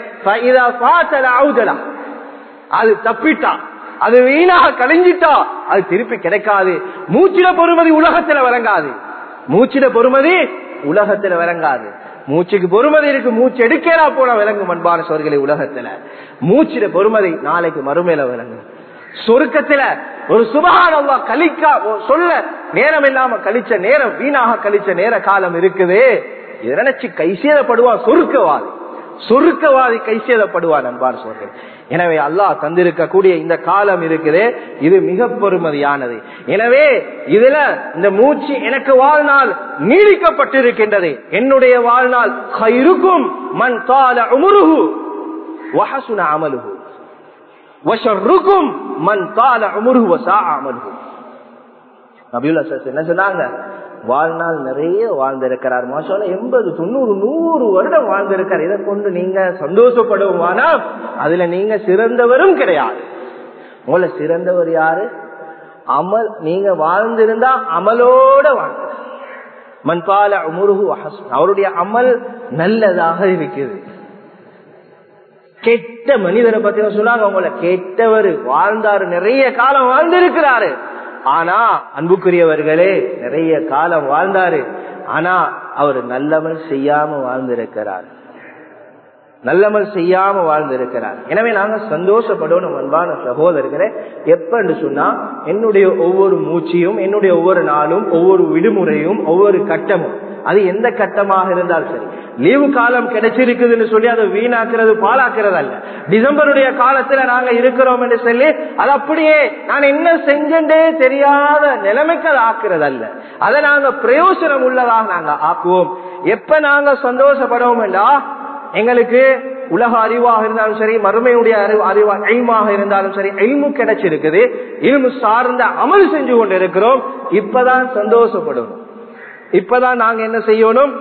அது தப்பிட்டா அது வீணாக கழிஞ்சிட்டா அது திருப்பி கிடைக்காது மூச்சில பொறுமதி உலகத்துல விளங்காது மூச்சில பொறுமதி உலகத்துல விளங்காது மூச்சுக்கு பொறுமதி இருக்கு மூச்சு எடுக்கிறா போன விளங்கும் அன்பான சோர்களை உலகத்துல மூச்சிட பொறுமதி நாளைக்கு மறுமையில விளங்கும் சொருக்கத்துல ஒரு சுபகானவா கழிக்கா சொல்ல நேரம் இல்லாம கழிச்ச நேரம் வீணாக கழிச்ச நேர காலம் இருக்குது இதை நினைச்சு கைசேதப்படுவான் சொருக்கவாதி சொருக்கவாதி கைசேதப்படுவான் அன்பான சோர்கள் எனவே அல்லாஹ் தந்திருக்கக்கூடிய இந்த காலம் இருக்குது இது மிக பெருமதியானது எனவே இதுல இந்த மூச்சு எனக்கு வாழ்நாள் நீடிக்கப்பட்டிருக்கின்றது என்னுடைய வாழ்நாள் இருக்கும் மண் தால உமுருகு வஹசுன அமலுகு வஷருக்கும் மண் தால உமுருகு வசா அமலுகு நபியுல்லா என்ன சொன்னாங்க வாழ்நாள் நிறைய வாழ்ந்திருக்கிறார் மாஷால எண்பது தொண்ணூறு நூறு வருடம் வாழ்ந்திருக்கார் இதை கொண்டு நீங்க சந்தோஷப்படுவோமானா அதுல நீங்க சிறந்தவரும் கிடையாது உங்களை சிறந்தவர் யாரு அமல் நீங்க வாழ்ந்திருந்தா அமலோட வாழ்ந்த மண்பால முருகு அவருடைய அமல் நல்லதாக இருக்குது கெட்ட மனிதரை பத்தி சொன்னாங்க உங்களை கெட்டவர் வாழ்ந்தாரு நிறைய காலம் வாழ்ந்திருக்கிறாரு ஆனா அன்புக்குரியவர்களே நிறைய காலம் வாழ்ந்தாரு ஆனா அவர் நல்லவன் செய்யாம வாழ்ந்திருக்கிறார் நல்லமல் செய்யாம வாழ்ந்திருக்கிறார் எனவே நாங்க சந்தோஷப்படணும் அன்பான சகோதரர்களே எப்பன்னு சொன்னா என்னுடைய ஒவ்வொரு மூச்சியும் என்னுடைய ஒவ்வொரு நாளும் ஒவ்வொரு விடுமுறையும் ஒவ்வொரு கட்டமும் அது எந்த கட்டமாக இருந்தாலும் சரி லீவு காலம் கிடைச்சிருக்குதுன்னு சொல்லி அதை வீணாக்குறது பாழாக்குறது அல்ல டிசம்பருடைய காலத்துல நாங்க இருக்கிறோம் என்று சொல்லி அது அப்படியே நான் என்ன செஞ்சே தெரியாத நிலைமைக்கு அதை ஆக்குறது அல்ல அதை நாங்க பிரயோசனம் உள்ளதாக நாங்க ஆக்குவோம் எப்ப நாங்க சந்தோஷப்படுவோம் என்றா எங்களுக்கு உலக அறிவாக இருந்தாலும் சரி மறுமையுடைய அறிவு அறிவா எய்மாக இருந்தாலும் சரி எய்மு கிடைச்சிருக்குது இல்மு சார்ந்த அமல் செஞ்சு கொண்டு இருக்கிறோம் இப்பதான் சந்தோஷப்படணும் இப்பதான் நாங்க என்ன செய்யணும்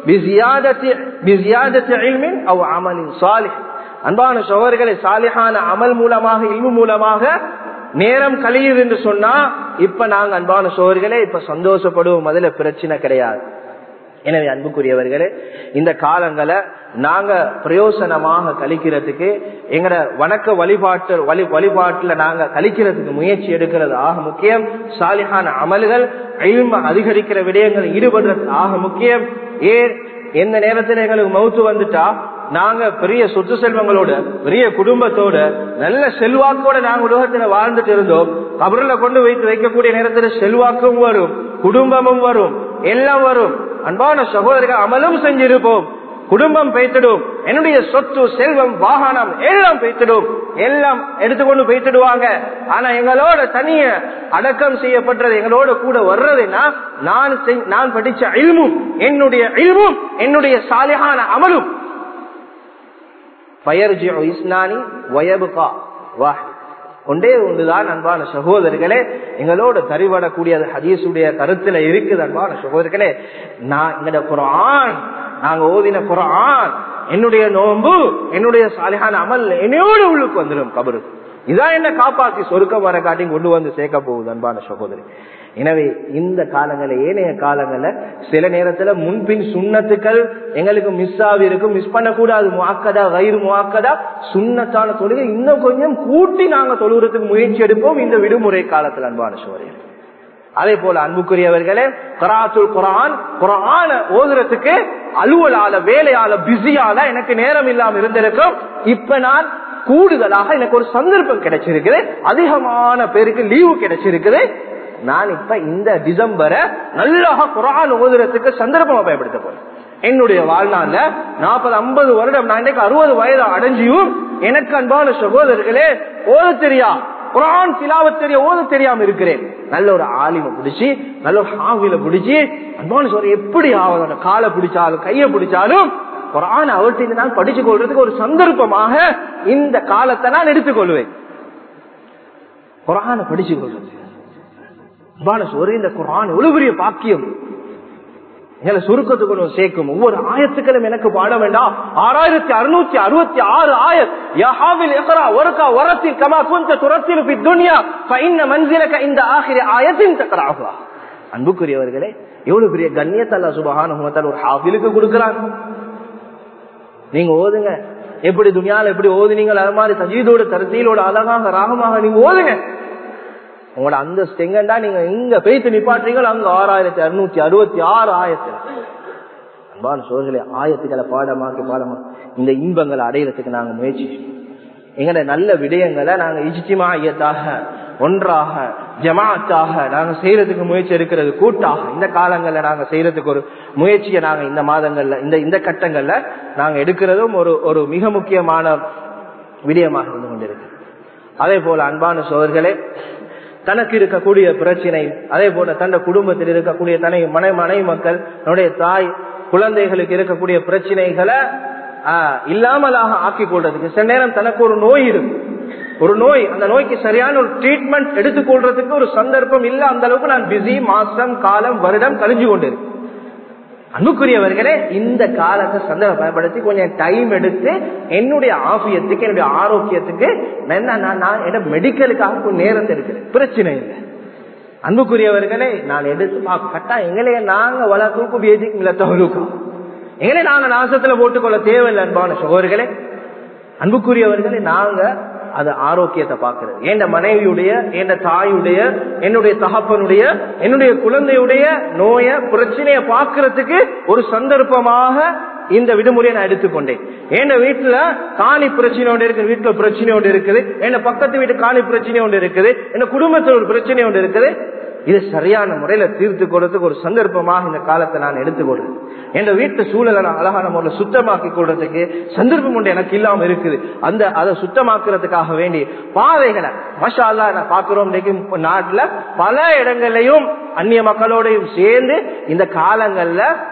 அன்பான சோழர்களை சாலிஹான அமல் மூலமாக இல்மு மூலமாக நேரம் கழியுது என்று சொன்னா இப்ப நாங்க அன்பான சோழர்களே இப்ப சந்தோஷப்படுவோம் அதுல பிரச்சனை கிடையாது எனவே அன்புக்குரியவர்களே இந்த காலங்களை நாங்க பிரயோசனமாக கழிக்கிறதுக்கு எங்கட வணக்க வழிபாட்டு வழி வழிபாட்டுல நாங்க கழிக்கிறதுக்கு முயற்சி எடுக்கிறது ஆக முக்கியம் சாலிஹான அமல்கள் அழிம அதிகரிக்கிற விடயங்கள் ஈடுபடுறது ஆக முக்கியம் ஏன் எந்த நேரத்தில் எங்களுக்கு மவுத்து வந்துட்டா நாங்க பெரிய சொத்து செல்வங்களோட பெரிய குடும்பத்தோட நல்ல செல்வாக்கோட நாங்க உலகத்துல வாழ்ந்துட்டு இருந்தோம் கபருல கொண்டு வைத்து வைக்கக்கூடிய நேரத்துல செல்வாக்கும் வரும் குடும்பமும் வரும் எல்லாம் வரும் அன்பான சகோதரர்கள் அமலும் செஞ்சிருப்போம் குடும்பம் பெய்த்திடும் என்னுடைய சொத்து செல்வம் வாகனம் எல்லாம் பெய்த்திடும் எல்லாம் எடுத்துக்கொண்டு பெய்த்திடுவாங்க ஆனா எங்களோட தனிய அடக்கம் செய்யப்பட்டது எங்களோட கூட வர்றதுன்னா நான் நான் படிச்ச இல்மும் என்னுடைய இல்மும் என்னுடைய சாலிகான அமலும் ஒன்றே ஒன்றுதான் அன்பான சகோதரர்களே எங்களோட தறிபடக்கூடிய ஹதீசுடைய கருத்துல இருக்குது அன்பான சகோதரர்களே நான் எங்கட குரான் நாங்க ஓதின குரான் என்னுடைய நோன்பு என்னுடைய சாலிகான அமல் என்னையோட உள்ளுக்கு வந்துடும் கபரு இதான் என்ன காப்பாத்தி சொருக்கம் வர காட்டி கொண்டு வந்து சேர்க்க போகுது அன்பான சகோதரி எனவே இந்த காலங்கள ஏனைய காலங்கள்ல சில நேரத்துல முன்பின் சுண்ணத்துக்கள் எங்களுக்கு மிஸ் ஆகி இருக்கும் மிஸ் பண்ணக்கூடாது முவாக்கதா வயிறு முவாக்கதா சுண்ணத்தான தொழுகை இன்னும் கொஞ்சம் கூட்டி நாங்க தொழுகிறதுக்கு முயற்சி எடுப்போம் இந்த விடுமுறை காலத்துல அன்பான சோதரிகள் அதே போல அன்புக்குரியவர்களே கராத்துல் குரான் குரான ஓதுறதுக்கு அலுவலால வேலையால பிஸியால எனக்கு நேரம் இல்லாம இருந்திருக்கும் இப்ப நான் கூடுதலாக எனக்கு ஒரு சந்தர்ப்பம் கிடைச்சிருக்குது அதிகமான பேருக்கு லீவு கிடைச்சிருக்குது நான் இப்ப இந்த டிசம்பரை நல்லா குரான் ஓதுறதுக்கு சந்தர்ப்பமா பயன்படுத்த போறேன் என்னுடைய வாழ்நாள்ல நாற்பது ஐம்பது வருடம் நான் இன்னைக்கு அறுபது வயது அடைஞ்சியும் எனக்கு அன்பான சகோதரர்களே ஓத தெரியா குரான் திலாவத் தெரிய ஓத தெரியாம இருக்கிறேன் நல்ல ஒரு ஆலிம பிடிச்சி நல்ல ஒரு ஹாவில பிடிச்சி அன்பான சொல்ற எப்படி ஆகுது காலை பிடிச்சாலும் கையை பிடிச்சாலும் குரான் அவர்கிட்ட நான் படிச்சு கொள்றதுக்கு ஒரு சந்தர்ப்பமாக இந்த காலத்தை நான் எடுத்துக்கொள்வேன் குரான படிச்சு கொள்றது ஒரு இந்த குரான் எவ்வளவு பெரிய பாக்கியம் எங்களை சுருக்கத்துக்கு ஒன்று சேர்க்கும் ஒவ்வொரு ஆயத்துக்களும் எனக்கு பாட வேண்டாம் ஆறாயிரத்தி அறுநூத்தி அறுபத்தி ஆறு ஆயத் யஹாவில் எக்கரா ஒருக்கா ஒரத்தில் கமா குந்த துரத்தில் பி துனியா ஃபைன்ன மன்சிலக இந்த ஆகிற ஆயத்தின் தக்கராகுவா அன்புக்குரியவர்களே எவ்வளவு பெரிய கண்ணியத்தல்ல சுபகான ஒரு ஹாஃபிலுக்கு கொடுக்கிறான் நீங்க ஓதுங்க எப்படி துணியால எப்படி ஓதுனீங்களோ அது மாதிரி சஜீதோட தரத்திலோட அழகாக ராகமாக நீங்க ஓதுங்க உங்களோட அந்த எங்கண்டா நீங்க இங்க பெய்த்து நிப்பாட்டுறீங்களோ அங்க ஆறாயிரத்தி அறுநூத்தி அறுபத்தி ஆறு ஆயிரத்தி அன்பான சோழர்களே ஆயத்துக்களை பாடமாக்கி பாடமா இந்த இன்பங்களை அடையிறதுக்கு நாங்க முயற்சி எங்கட நல்ல விடயங்களை நாங்க இஜித்திமா ஐயத்தாக ஒன்றாக ஜமாத்தாக நாங்க செய்யறதுக்கு முயற்சி இருக்கிறது கூட்டாக இந்த காலங்கள்ல நாங்க செய்யறதுக்கு ஒரு முயற்சியை நாங்க இந்த மாதங்கள்ல இந்த இந்த கட்டங்கள்ல நாங்க எடுக்கிறதும் ஒரு ஒரு மிக முக்கியமான விடயமாக இருந்து கொண்டிருக்கு அதே போல அன்பான சோழர்களே தனக்கு இருக்கக்கூடிய பிரச்சனை அதே போல தன் குடும்பத்தில் இருக்கக்கூடிய தனி மனை மனை மக்கள் தன்னுடைய தாய் குழந்தைகளுக்கு இருக்கக்கூடிய பிரச்சனைகளை இல்லாமலாக ஆக்கி கொள்றதுக்கு சில நேரம் தனக்கு ஒரு நோய் இருக்கு ஒரு நோய் அந்த நோய்க்கு சரியான ஒரு ட்ரீட்மெண்ட் எடுத்துக்கொள்றதுக்கு ஒரு சந்தர்ப்பம் இல்ல அந்த அளவுக்கு நான் பிஸி மாசம் காலம் வருடம் கழிஞ்சு கொண்டிருக்கேன் அன்புக்குரியவர்களே இந்த காலத்தை சந்தர்ப்பம் பயன்படுத்தி கொஞ்சம் டைம் எடுத்து என்னுடைய ஆபியத்துக்கு என்னுடைய ஆரோக்கியத்துக்கு நான் என்ன மெடிக்கலுக்காக கொஞ்சம் நேரத்தை எடுக்கிறேன் பிரச்சனை இல்லை அன்புக்குரியவர்களே நான் எடுத்து பார்க்க கட்டா எங்களையே நாங்க வளர்க்கும் பேசிக்கும் இல்ல தவறுக்கும் எங்களை நாங்க நாசத்துல போட்டுக்கொள்ள தேவையில்லை அன்பான சகோதரர்களே அன்புக்குரியவர்களே நாங்க அது ஆரோக்கியத்தை பார்க்கிறது என் மனைவியுடைய என் தாயுடைய என்னுடைய தகப்பனுடைய என்னுடைய குழந்தையுடைய நோய பிரச்சனைய பார்க்கறதுக்கு ஒரு சந்தர்ப்பமாக இந்த விடுமுறையை நான் எடுத்துக்கொண்டேன் என் வீட்டுல காணி பிரச்சனை ஒன்று இருக்குது வீட்டுல பிரச்சனை ஒன்று இருக்குது என் பக்கத்து வீட்டு காணி பிரச்சனை ஒன்று இருக்குது என் குடும்பத்தில் ஒரு பிரச்சனை ஒன்று இருக்குது இது சரியான முறையில தீர்த்து கொள்றதுக்கு ஒரு சந்தர்ப்பமாக இந்த காலத்தை நான் எடுத்துக்கொள்றேன் என் வீட்டு சூழலை நான் அழகான முறையில் சுத்தமாக்கி கொள்றதுக்கு சந்தர்ப்பம் ஒன்று எனக்கு இல்லாம இருக்குது அந்த அதை சுத்தமாக்குறதுக்காக வேண்டி பாதைகளை மஷா அல்லா நான் பாக்குறோம் நாட்டுல பல இடங்கள்லயும் அந்நிய மக்களோடையும் சேர்ந்து இந்த காலங்கள்ல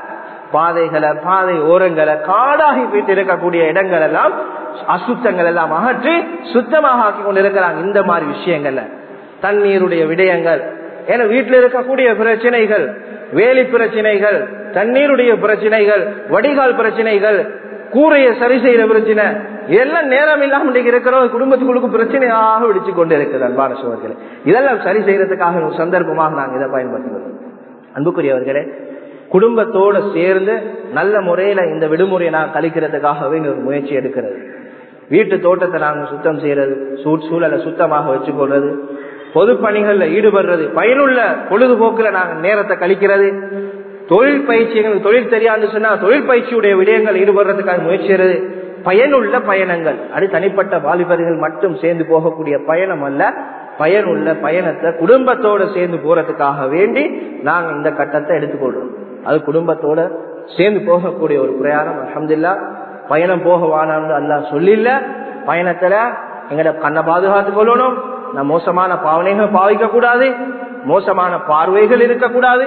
பாதைகளை பாதை ஓரங்களை காடாகி போயிட்டு இருக்கக்கூடிய இடங்கள் எல்லாம் அசுத்தங்கள் எல்லாம் அகற்றி சுத்தமாக ஆக்கி கொண்டு இருக்கிறாங்க இந்த மாதிரி விஷயங்கள்ல தண்ணீருடைய விடயங்கள் ஏன்னா வீட்டில் இருக்கக்கூடிய பிரச்சனைகள் வேலி பிரச்சனைகள் தண்ணீருடைய பிரச்சனைகள் வடிகால் பிரச்சனைகள் கூரையை சரி செய்யற பிரச்சனை இதெல்லாம் நேரம் இல்லாம இன்னைக்கு இருக்கிறோம் குடும்பத்துக்குள்ளுக்கு பிரச்சனையாக விடிச்சு கொண்டு இருக்குது அன்பான சோழர்களே இதெல்லாம் சரி செய்யறதுக்காக ஒரு சந்தர்ப்பமாக நாங்கள் இதை பயன்படுத்துகிறோம் அன்புக்குரியவர்களே குடும்பத்தோட சேர்ந்து நல்ல முறையில இந்த விடுமுறையை நான் கழிக்கிறதுக்காகவே ஒரு முயற்சி எடுக்கிறது வீட்டு தோட்டத்தை நாங்க சுத்தம் செய்யறது சூழலை சுத்தமாக வச்சுக்கொள்றது பொது பணிகள்ல ஈடுபடுறது பயனுள்ள பொழுதுபோக்குல நாங்க நேரத்தை கழிக்கிறது தொழில் பயிற்சி எங்களுக்கு தொழில் தெரியாதுன்னு சொன்னா தொழில் பயிற்சியுடைய விடயங்கள் ஈடுபடுறதுக்காக முயற்சி செய்யறது பயனுள்ள பயணங்கள் அது தனிப்பட்ட வாலிபர்கள் மட்டும் சேர்ந்து போகக்கூடிய பயணம் அல்ல பயனுள்ள பயணத்தை குடும்பத்தோட சேர்ந்து போறதுக்காக வேண்டி நாங்க இந்த கட்டத்தை எடுத்துக்கொள்றோம் அது குடும்பத்தோட சேர்ந்து போகக்கூடிய ஒரு பிரயாணம் அஹமதுல்லா பயணம் போக வானான்னு அல்லா சொல்லில்ல பயணத்துல எங்கட கண்ணை பாதுகாத்துக் கொள்ளணும் நான் மோசமான பாவனைகள் பாவிக்க கூடாது மோசமான பார்வைகள் இருக்கக்கூடாது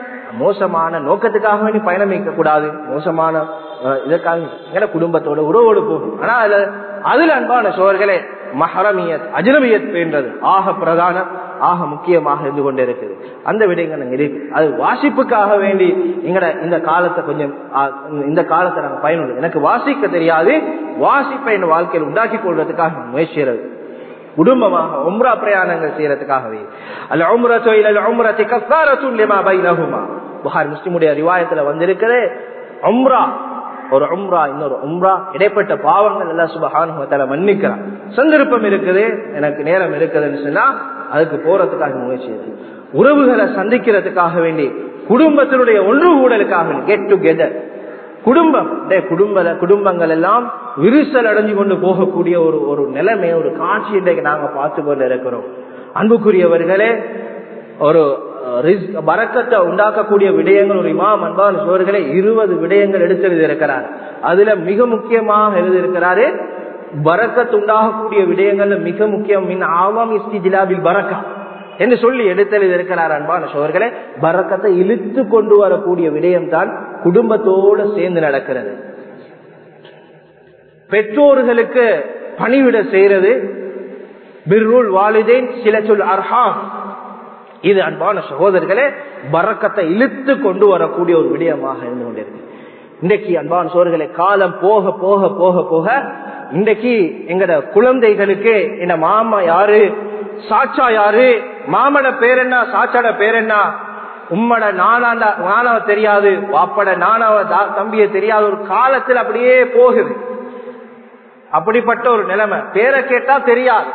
மோசமான நோக்கத்துக்காக வேண்டி பயணம் கூடாது மோசமான இதற்காக எங்கட குடும்பத்தோட உறவோடு போகும் ஆனா அதுல அதுல அன்பான சோழர்களே மஹரமியத் அஜ்னபியத் என்றது ஆக பிரதானம் ஆக முக்கியமாக இருந்து கொண்டே இருக்குது அந்த விடயங்கள் இருக்கு அது வாசிப்புக்காக வேண்டி எங்கட இந்த காலத்தை கொஞ்சம் இந்த காலத்தை நாங்கள் பயனுள்ள எனக்கு வாசிக்க தெரியாது வாசிப்பை என் வாழ்க்கையில் உண்டாக்கி கொள்வதற்காக முயற்சிறது குடும்பமாக உம்ரா பிரயாணங்கள் செய்யறதுக்காகவே அல்ல உம்ரத்தோ இல்ல உம்ரத்தை கஃபாரத்துல்லிமா பைனஹுமா புகார் முஸ்லிமுடைய ரிவாயத்துல வந்திருக்கிறே உம்ரா ஒரு உம்ரா இன்னொரு உம்ரா இடைப்பட்ட பாவங்கள் எல்லாம் சுபகான மன்னிக்கிறான் சந்தர்ப்பம் இருக்குது எனக்கு நேரம் இருக்குதுன்னு சொன்னா அதுக்கு போறதுக்காக முயற்சி உறவுகளை சந்திக்கிறதுக்காக வேண்டி குடும்பத்தினுடைய ஒன்று கூடலுக்காக கெட் டுகெதர் குடும்பம் குடும்ப குடும்பங்கள் எல்லாம் விரிசல் அடைஞ்சு கொண்டு போகக்கூடிய ஒரு ஒரு நிலைமை ஒரு காட்சி இன்றைக்கு நாங்க பார்த்து கொண்டு இருக்கிறோம் அன்புக்குரியவர்களே ஒரு வரக்கத்தை உண்டாக்கக்கூடிய விடயங்கள் ஒரு இமாம் அன்பான சோர்களே இருபது விடயங்கள் எடுத்து இருக்கிறார் அதுல மிக முக்கியமாக எழுதியிருக்கிறாரு பரக்கத்து உண்டாகக்கூடிய விடயங்கள்ல மிக முக்கியம் மின் ஆவாம் இஸ்திஜிலாபில் பரக்கா என்று சொல்லி எடுத்தல் இருக்கிறார் அன்பான சோர்களே பரக்கத்தை இழுத்து கொண்டு வரக்கூடிய விடயம் தான் குடும்பத்தோடு சேர்ந்து நடக்கிறது பெற்றோர்களுக்கு பணிவிட செய்யறது பிர்ருல் வாலிதேன் சில சொல் அர்ஹாம் இது அன்பான சகோதரர்களே பறக்கத்தை இழுத்து கொண்டு வரக்கூடிய ஒரு விடயமாக இருந்து கொண்டிருக்கு இன்றைக்கு அன்பான சோர்களே காலம் போக போக போக போக இன்றைக்கு எங்கட குழந்தைகளுக்கு என்ன மாமா யாரு சாச்சா யாரு மாமட பேர் என்ன சாச்சாட பேர் என்ன உம்மட நானாண்ட நானாவ தெரியாது வாப்பட நானாவ தம்பிய தெரியாத ஒரு காலத்தில் அப்படியே போகுது அப்படிப்பட்ட ஒரு நிலைமை பேரை கேட்டா தெரியாது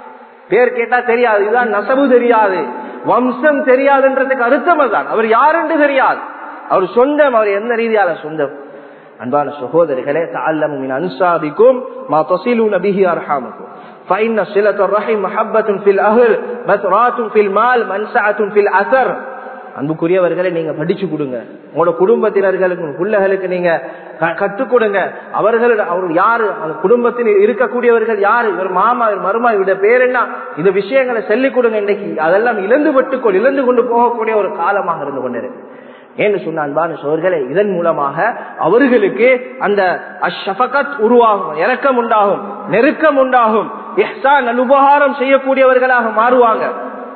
பேர் கேட்டா தெரியாது இதுதான் நசபு தெரியாது வம்சம் தெரியாதுன்றதுக்கு அர்த்தம் தான் அவர் யாருன்னு தெரியாது அவர் சொந்தம் அவர் எந்த ரீதியால சொந்தம் அன்பான சகோதரிகளே தால்லமின் அன்சாபிக்கும் மா தொசிலூன பிஹி அர்ஹாமுக்கும் فإن صلة الرحم محبة في الأهل بثرات في المال منسعة في الأثر அன்புக்குரியவர்களை நீங்க படிச்சு கொடுங்க உங்களோட குடும்பத்தினர்களுக்கு பிள்ளைகளுக்கு நீங்க கற்றுக் கொடுங்க அவர்கள் அவர் யாரு அந்த குடும்பத்தில் இருக்கக்கூடியவர்கள் யாரு இவர் மாமா இவர் மருமா இவருடைய பேர் என்ன இந்த விஷயங்களை சொல்லிக் கொடுங்க இன்னைக்கு அதெல்லாம் இழந்து பட்டுக்கொள் இழந்து கொண்டு போகக்கூடிய ஒரு காலமாக இருந்து கொண்டிருக்கு ஏன்னு சொன்ன அன்பான சோர்களே இதன் மூலமாக அவர்களுக்கு அந்த அஷபகத் உருவாகும் இறக்கம் உண்டாகும் நெருக்கம் உண்டாகும் எஹ்சான் அனுபகாரம் செய்யக்கூடியவர்களாக மாறுவாங்க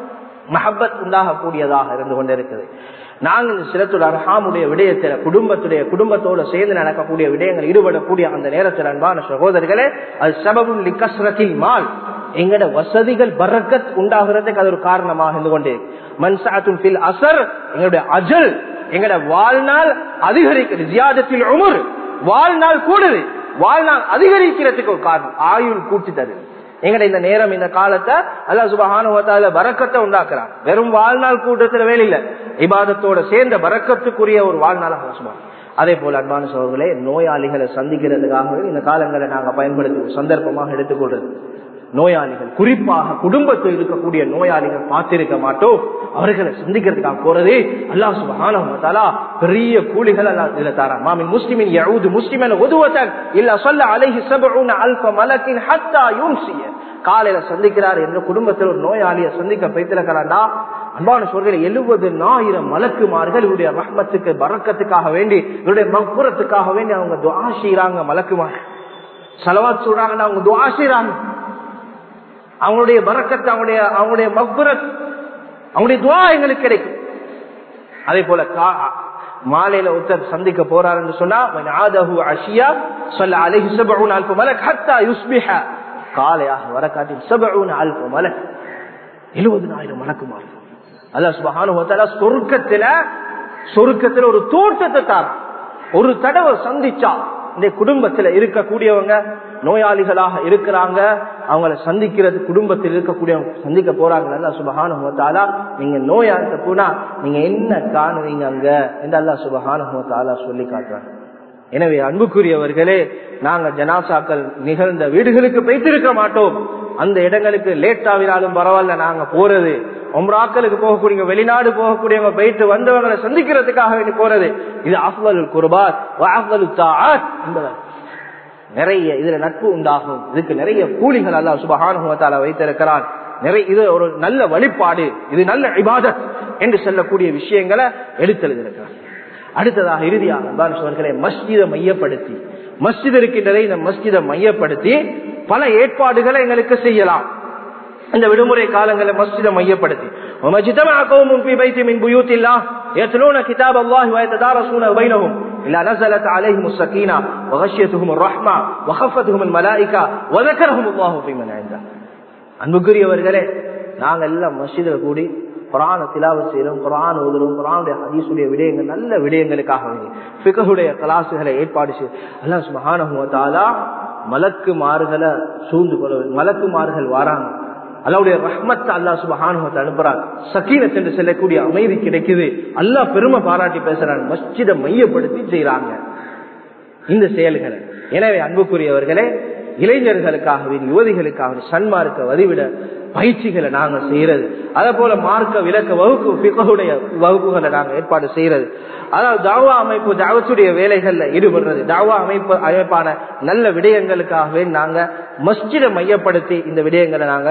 மஹப்பத் உண்டாகக்கூடியதாக இருந்து கொண்டிருக்குது நாங்கள் சிலத்துடைய அரஹாமுடைய விடயத்துல குடும்பத்துடைய குடும்பத்தோட சேர்ந்து நடக்கக்கூடிய விடயங்கள் ஈடுபடக்கூடிய அந்த நேரத்தில் அன்பான சகோதரர்களே அது சபபுல் லிகஸ்ரத்தில் மால் எங்கட வசதிகள் பரக்கத் உண்டாகிறதுக்கு அது ஒரு காரணமாக இருந்து கொண்டே மன்சாத்துல் ஃபில் அசர் எங்களுடைய அஜல் எங்கட வாழ்நாள் அதிகரிக்கிறது ஜியாதத்தில் உமர் வாழ்நாள் கூடுது வாழ்நாள் அதிகரிக்கிறதுக்கு ஒரு காரணம் ஆயுள் கூட்டி தருது எங்கட இந்த நேரம் இந்த காலத்தை அல்லா சுபகான பறக்கத்தை உண்டாக்குறான் வெறும் வாழ்நாள் கூட்டத்துல வேலையில இபாதத்தோட சேர்ந்த பறக்கத்துக்குரிய ஒரு வாழ்நாளாக சுபான் அதே போல அன்பான சோழர்களே நோயாளிகளை சந்திக்கிறதுக்காக இந்த காலங்களை நாங்க பயன்படுத்துவோம் சந்தர்ப்பமாக எடுத்துக்கொள்றது நோயாளிகள் குறிப்பாக குடும்பத்தில் இருக்கக்கூடிய நோயாளிகள் பார்த்திருக்க மாட்டோம் அவர்களை சந்திக்கிறதுக்காக போறது அல்லா சுபஹானா பெரிய கூலிகள் அல்லா இதுல தாரா மாமின் முஸ்லிமின் யவுது முஸ்லிமன் உதுவத்தன் இல்ல சொல்ல அலைஹி சபூன அல்ப மலக்கின் ஹத்தா யூன்சிய காலையில சந்திக்கிறார் என்ற குடும்பத்தில் ஒரு நோயாளியை சந்திக்க பைத்திருக்கிறாண்டா அன்பான சொல்களை எழுபது ஆயிரம் மலக்குமார்கள் இவருடைய ரஹ்மத்துக்கு பறக்கத்துக்காக வேண்டி இவருடைய மக்குரத்துக்காக வேண்டி அவங்க துவா செய்யறாங்க மலக்குமார் செலவாத் சொல்றாங்கன்னா அவங்க துவா செய்யறாங்க அவங்களுடைய பறக்கத்து அவங்களுடைய அவங்களுடைய மக்குரத் அவங்களுடைய துவா எங்களுக்கு கிடைக்கும் அதே போல மாலையில ஒருத்தர் சந்திக்க போறார் என்று சொன்னா அஷியா சொல்ல அலஹி சபூன் அல்ப மலக் ஹத்தா யுஸ்பிஹ காலையாக வர காட்டி சபூன் அல்ப மலக் எழுபதுனாயிரம் மலக்குமார் அல்ல சுபகான சொருக்கத்துல சொருக்கத்துல ஒரு தோட்டத்தை தார் ஒரு தடவை சந்திச்சா இந்த குடும்பத்துல இருக்கக்கூடியவங்க நோயாளிகளாக இருக்கிறாங்க அவங்கள சந்திக்கிறது குடும்பத்தில் இருக்கக்கூடியவங்க சந்திக்க போறாங்க சுபகானுமத்தாலா நீங்க நோயாளித்த போனா நீங்க என்ன காணுவீங்க அங்க என்று அல்லா சுபகானுமத்தாலா சொல்லி காட்டுறாங்க எனவே அன்புக்குரியவர்களே நாங்க ஜனாசாக்கள் நிகழ்ந்த வீடுகளுக்கு வைத்திருக்க மாட்டோம் அந்த இடங்களுக்கு லேட்டாவினாலும் பரவாயில்ல நாங்க போறது ஒம்ராக்களுக்கு போகக்கூடிய வெளிநாடு போகக்கூடியவங்க போயிட்டு வந்தவங்களை சந்திக்கிறதுக்காக வேண்டி போறது இது அஃவல் குர்பாத் என்பது நிறைய இதுல நட்பு உண்டாகும் இதுக்கு நிறைய கூலிகள் அல்லா சுபகானுகத்தால வைத்திருக்கிறான் நிறைய இது ஒரு நல்ல வழிபாடு இது நல்ல இபாதத் என்று சொல்லக்கூடிய விஷயங்களை எடுத்தெழுதிருக்கிறார் அடுத்ததாக இறுதியாக சொல்களை மஸ்ஜிதை மையப்படுத்தி மஸ்ஜித் இருக்கின்றதை இந்த மஸ்ஜிதை மையப்படுத்தி பல ஏற்பாடுகளை எங்களுக்கு செய்யலாம் இந்த விடுமுறை காலங்களை மஸ்ஜிதை மையப்படுத்தி يتلون كتاب الله ويتدارسون بينهم إلا نزلت عليهم السكينة وغشيتهم الرحمة وخفتهم الملائكة وذكرهم الله في من عنده அன்புக்குரியவர்களே நாங்க எல்லாம் மஸ்ஜிதில் கூடி குரான திலாவ செய்யறோம் குரான் ஓதுறோம் குரானுடைய ஹதீசுடைய விடயங்கள் நல்ல விடயங்களுக்காக வேண்டி பிககுடைய கலாசுகளை ஏற்பாடு செய்ய அல்லா சுமகானா மலக்கு மாறுகளை சூழ்ந்து கொள்ள மலக்கு மாறுகள் வாராங்க அல்லாவுடைய ரஹ்மத்தை அல்லா சுபஹானுவத்தை அனுப்புறான் சக்கீனத் என்று செல்லக்கூடிய அமைதி கிடைக்குது அல்லா பெருமை பாராட்டி பேசுறான் மஸ்ஜிதை மையப்படுத்தி செய்யறாங்க இந்த செயல்களை எனவே அன்புக்குரியவர்களே இளைஞர்களுக்காகவே யுவதிகளுக்காக சன்மார்க்க வதிவிட பயிற்சிகளை நாங்க செய்யறது அதே போல மார்க்க விளக்க வகுப்பு பிகவுடைய வகுப்புகளை நாங்க ஏற்பாடு செய்யறது அதாவது தாவா அமைப்பு தாவத்துடைய வேலைகள்ல ஈடுபடுறது தாவா அமைப்பு அமைப்பான நல்ல விடயங்களுக்காகவே நாங்க மஸ்ஜிதை மையப்படுத்தி இந்த விடயங்களை நாங்க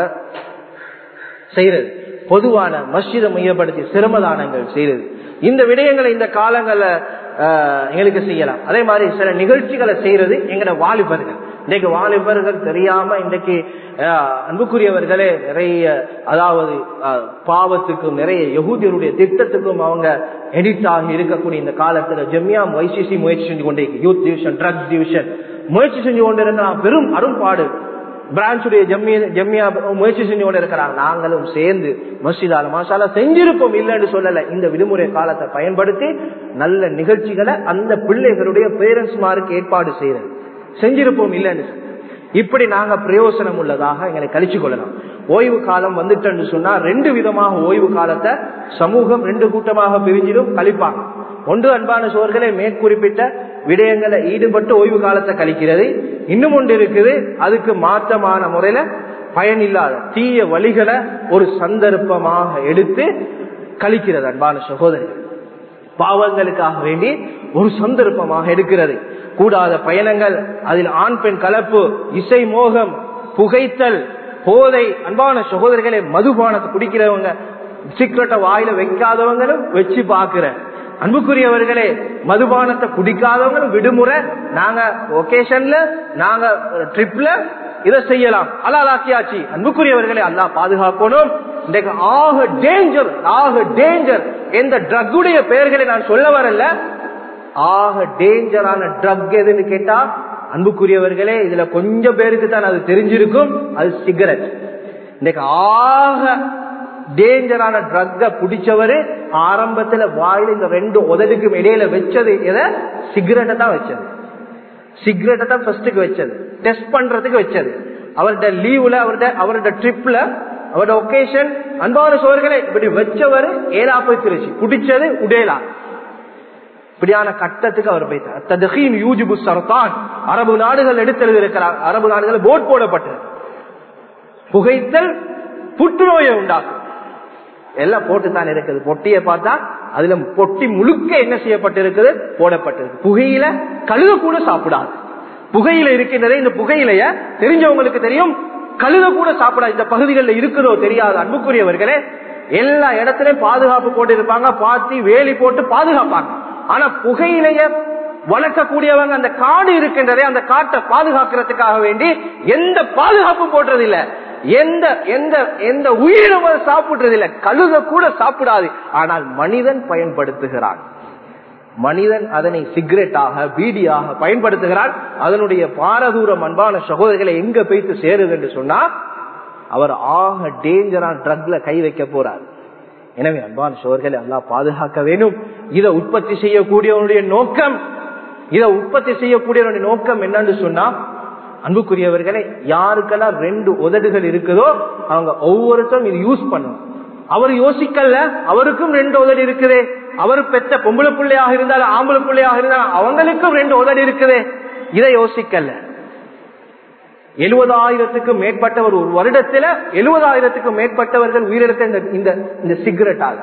செய்யறது பொதுவான மஸ்ஜிதை மையப்படுத்தி சிரமதானங்கள் செய்யறது இந்த விடயங்களை இந்த காலங்கள்ல எங்களுக்கு செய்யலாம் அதே மாதிரி சில நிகழ்ச்சிகளை செய்யறது எங்கட வாலிபர்கள் இன்றைக்கு வாலிபர்கள் தெரியாம இன்றைக்கு அன்புக்குரியவர்களே நிறைய அதாவது பாவத்துக்கும் நிறைய யகுதியருடைய திட்டத்துக்கும் அவங்க எடிட் ஆகி இருக்கக்கூடிய இந்த காலத்துல ஜெமியா வைசிசி முயற்சி செஞ்சு கொண்டே யூத் டிவிஷன் ட்ரக்ஸ் டிவிஷன் முயற்சி செஞ்சு கொண்டு இருக்கிறான் பெரும் அரும்பாடு பிரான்ச்சுடைய ஜம்மிய ஜம்மியா முயற்சி செஞ்சு கொண்டு இருக்கிறாங்க நாங்களும் சேர்ந்து மஸ்ஜிதால மாசாலா செஞ்சிருப்போம் இல்லைன்னு சொல்லல இந்த விடுமுறை காலத்தை பயன்படுத்தி நல்ல நிகழ்ச்சிகளை அந்த பிள்ளைகளுடைய பேரண்ட்ஸ்மாருக்கு ஏற்பாடு செய்யறது செஞ்சிருப்போம் இல்லைன்னு இப்படி நாங்க பிரயோசனம் உள்ளதாக எங்களை கழிச்சு கொள்ளலாம் ஓய்வு காலம் வந்துட்டேன்னு சொன்னா ரெண்டு விதமாக ஓய்வு காலத்தை சமூகம் ரெண்டு கூட்டமாக பிரிஞ்சிடும் கழிப்பாங்க ஒன்று அன்பான சோர்களே மேற்குறிப்பிட்ட விடயங்களை ஈடுபட்டு ஓய்வு காலத்தை கழிக்கிறது இன்னும் ஒன்று இருக்குது அதுக்கு மாற்றமான முறையில பயனில்லாத தீய வழிகளை ஒரு சந்தர்ப்பமாக எடுத்து கழிக்கிறது அன்பான சகோதரிகள் பாவங்களுக்காக வேண்டி ஒரு சந்தர்ப்பமாக எடுக்கிறது கூடாத பயணங்கள் அதில் ஆண் பெண் கலப்பு இசை மோகம் புகைத்தல் போதை அன்பான சகோதரிகளை மதுபானத்தை குடிக்கிறவங்க சிக்கரட்டை வாயில வைக்காதவங்களும் வச்சு பாக்குற அன்புக்குரியவர்களே மதுபானத்தை குடிக்காதவங்களும் விடுமுறை நாங்க ஒகேஷன்ல நாங்க ட்ரிப்ல இதை செய்யலாம் அல்லாலாக்கியாச்சு அன்புக்குரியவர்களே அல்லா பாதுகாக்கணும் இன்றைக்கு ஆக டேஞ்சர் ஆக டேஞ்சர் எந்த ட்ரக்குடைய பெயர்களை நான் சொல்ல வரல ஆக டேஞ்சரான ட்ரக் எதுன்னு கேட்டா அன்புக்குரியவர்களே இதுல கொஞ்சம் பேருக்கு தான் அது தெரிஞ்சிருக்கும் அது சிகரெட் இன்னைக்கு ஆக டேஞ்சரான ட்ரக்க பிடிச்சவரு ஆரம்பத்துல வாயில இந்த ரெண்டு உதடுக்கும் இடையில வச்சது எதை சிகரெட்டை தான் வச்சது சிகரெட்டை தான் ஃபர்ஸ்டுக்கு வச்சது டெஸ்ட் பண்றதுக்கு வச்சது அவர்கிட்ட லீவ்ல அவர்கிட்ட அவரோட ட்ரிப்ல அவரோட ஒகேஷன் அன்பான சோழர்களே இப்படி வச்சவர் ஏலா போய் திருச்சு குடிச்சது உடேலா இப்படியான கட்டத்துக்கு அவர் போயிட்டார் அரபு நாடுகள் எடுத்தெழுதி இருக்கிறார் அரபு நாடுகள் போட் போடப்பட்டது புகைத்தல் புற்றுநோயை உண்டாக்கும் எல்லாம் போட்டு தான் இருக்குது பொட்டியை பார்த்தா அதுல பொட்டி முழுக்க என்ன செய்யப்பட்டிருக்குது போடப்பட்டிருக்கு புகையில கழுக கூட சாப்பிடாது புகையில இருக்கின்றதே இந்த புகையிலைய தெரிஞ்சவங்களுக்கு தெரியும் கழுத கூட சாப்பிடாது இந்த பகுதிகளில் இருக்குதோ தெரியாது அன்புக்குரியவர்களே எல்லா இடத்துலயும் பாதுகாப்பு போட்டு இருப்பாங்க பாத்தி வேலி போட்டு பாதுகாப்பாங்க ஆனா புகையிலைய வளர்க்கக்கூடியவங்க அந்த காடு இருக்கின்றதே அந்த காட்டை பாதுகாக்கிறதுக்காக வேண்டி எந்த பாதுகாப்பும் போடுறது இல்ல எந்த எந்த எந்த உயிரினம் அதை சாப்பிடுறது இல்ல கழுத கூட சாப்பிடாது ஆனால் மனிதன் பயன்படுத்துகிறான் மனிதன் அதனை சிகரெட்டாக பீடியாக பயன்படுத்துகிறான் அதனுடைய பாரதூரம் அன்பான சகோதரிகளை எங்க போய்த்து சேருது என்று சொன்னா அவர் ஆக டேஞ்சரான ட்ரக்ல கை வைக்க போறார் எனவே அன்பான சோர்களை எல்லாம் பாதுகாக்க வேண்டும் இதை உற்பத்தி செய்யக்கூடியவனுடைய நோக்கம் இதை உற்பத்தி செய்யக்கூடியவனுடைய நோக்கம் என்னன்னு சொன்னா அன்புக்குரியவர்களே யாருக்கெல்லாம் ரெண்டு உதடுகள் இருக்குதோ அவங்க ஒவ்வொருத்தரும் இது யூஸ் பண்ணணும் அவர் யோசிக்கல அவருக்கும் ரெண்டு உதடு இருக்குது அவர் பெற்ற பொம்பளை பிள்ளையாக இருந்தாலும் ஆம்பளை பிள்ளையாக இருந்தாலும் அவங்களுக்கும் ரெண்டு உதடு இருக்குது இதை யோசிக்கல எழுபதாயிரத்துக்கும் மேற்பட்டவர் ஒரு வருடத்துல எழுபதாயிரத்துக்கும் மேற்பட்டவர்கள் உயிரிழக்க இந்த இந்த இந்த சிகரெட்டாக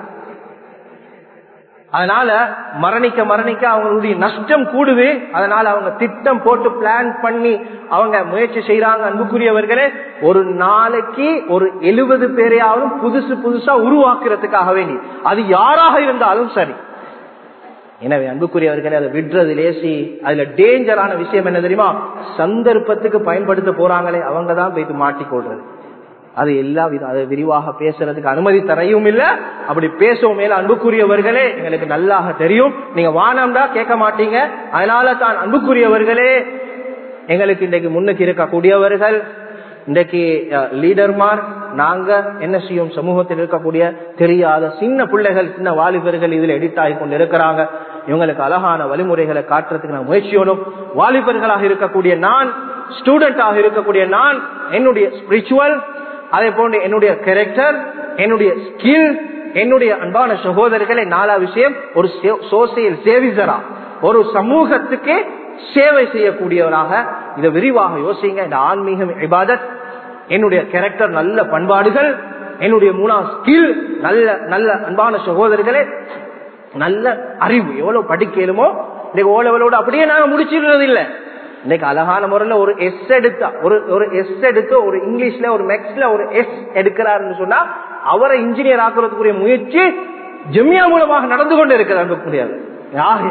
அதனால மரணிக்க மரணிக்க அவங்களுடைய நஷ்டம் கூடுது அதனால அவங்க திட்டம் போட்டு பிளான் பண்ணி அவங்க முயற்சி செய்யறாங்க அன்புக்குரியவர்களே ஒரு நாளைக்கு ஒரு எழுபது பேரையாவது புதுசு புதுசா உருவாக்குறதுக்காக வேண்டி அது யாராக இருந்தாலும் சரி எனவே அன்புக்குரியவர்களே அதை விடுறது லேசி அதுல டேஞ்சரான விஷயம் என்ன தெரியுமா சந்தர்ப்பத்துக்கு பயன்படுத்த போறாங்களே அவங்க தான் போயிட்டு மாட்டிக்கொள்றது அது எல்லா விதம் அதை விரிவாக பேசுறதுக்கு அனுமதி தரையும் இல்ல அப்படி பேசவும் மேல அன்புக்குரியவர்களே எங்களுக்கு நல்லாக தெரியும் நீங்க வானம்டா கேட்க மாட்டீங்க அதனால தான் அன்புக்குரியவர்களே எங்களுக்கு இன்றைக்கு முன்னுக்கு இருக்கக்கூடியவர்கள் இன்றைக்கு லீடர்மார் நாங்க என்ன செய்யும் சமூகத்தில் இருக்கக்கூடிய தெரியாத சின்ன பிள்ளைகள் சின்ன வாலிபர்கள் இதுல எடிட் ஆகி கொண்டு இருக்கிறாங்க இவங்களுக்கு அழகான வழிமுறைகளை காட்டுறதுக்கு நான் முயற்சியோடும் வாலிபர்களாக இருக்கக்கூடிய நான் ஸ்டூடெண்டாக இருக்கக்கூடிய நான் என்னுடைய ஸ்பிரிச்சுவல் அதே போன்று என்னுடைய கேரக்டர் என்னுடைய ஸ்கில் என்னுடைய அன்பான சகோதரர்களை நாலா விஷயம் ஒரு சோசியல் சேவிசரா ஒரு சமூகத்துக்கு சேவை செய்யக்கூடியவராக இதை விரிவாக யோசிங்க இந்த ஆன்மீகம் இபாதத் என்னுடைய கேரக்டர் நல்ல பண்பாடுகள் என்னுடைய மூணாம் ஸ்கில் நல்ல நல்ல அன்பான சகோதரர்களே நல்ல அறிவு எவ்வளவு படிக்கலுமோ இன்னைக்கு ஓ லெவலோட அப்படியே நாங்க முடிச்சிடுறது இல்லை இன்னைக்கு அழகான முறையில ஒரு எஸ் எடுத்தா ஒரு ஒரு எஸ் எடுத்து ஒரு இங்கிலீஷ்ல ஒரு மேக்ஸ்ல ஒரு எஸ் எடுக்கிறாருன்னு சொன்னா அவரை இன்ஜினியர் ஆக்குறதுக்குரிய முயற்சி ஜெமியா மூலமாக நடந்து கொண்டு இருக்கிறாங்க முடியாது யாரு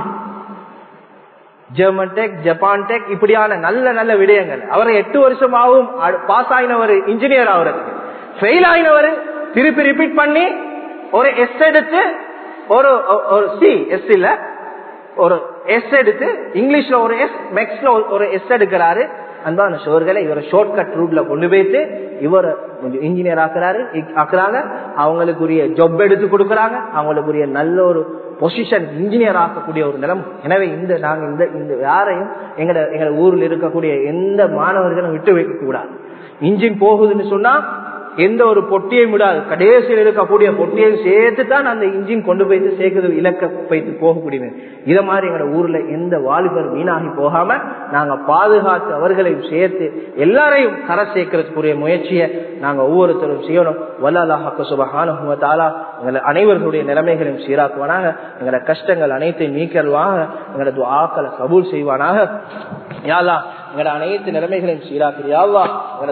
ஜெர்மன் டெக் ஜப்பான் டெக் இப்படியான நல்ல நல்ல விடயங்கள் அவரை எட்டு வருஷமாகவும் பாஸ் ஆகினவர் இன்ஜினியர் ஆகுறதுக்கு ஃபெயில் ஆகினவர் திருப்பி ரிப்பீட் பண்ணி ஒரு எஸ் எடுத்து ஒரு ஒரு சி எஸ் இல்ல ஒரு எஸ் எடுத்து இங்கிலீஷ்ல ஒரு எஸ் மேக்ஸ்ல ஒரு எஸ் எடுக்கிறாரு அன்பான சோர்களை இவரை ஷார்ட் கட் ரூட்ல கொண்டு போயிட்டு இவரை கொஞ்சம் இன்ஜினியர் ஆக்குறாரு ஆக்குறாங்க அவங்களுக்குரிய ஜொப் எடுத்து கொடுக்கறாங்க அவங்களுக்குரிய நல்ல ஒரு பொசிஷன் இன்ஜினியர் ஆக்கக்கூடிய ஒரு நிலம் எனவே இந்த நாங்க இந்த இந்த யாரையும் எங்கட எங்க ஊர்ல இருக்கக்கூடிய எந்த மாணவர்களும் விட்டு வைக்க கூடாது இன்ஜின் போகுதுன்னு சொன்னா எந்த ஒரு பொட்டியையும் விடாது கடைசியில் இருக்கக்கூடிய பொட்டியையும் சேர்த்து தான் அந்த இன்ஜின் கொண்டு போயிட்டு சேர்க்குது இலக்க போயிட்டு போகக்கூடிய இத மாதிரி எங்களோட ஊர்ல எந்த வாலிபர் வீணாகி போகாம நாங்க பாதுகாத்து அவர்களையும் சேர்த்து எல்லாரையும் கரை சேர்க்கறதுக்குரிய முயற்சியை நாங்க ஒவ்வொருத்தரும் செய்யணும் வல்லாஹாக்கு சுபகானுவத்தாலா எங்களை அனைவர்களுடைய நிலைமைகளையும் சீராக்குவானாக எங்களோட கஷ்டங்கள் அனைத்தையும் நீக்கல்வாக எங்களது ஆக்களை கபூல் செய்வானாக யாழ்லா எங்களோட அனைத்து நிலைமைகளையும் சீராக்கிறியாவா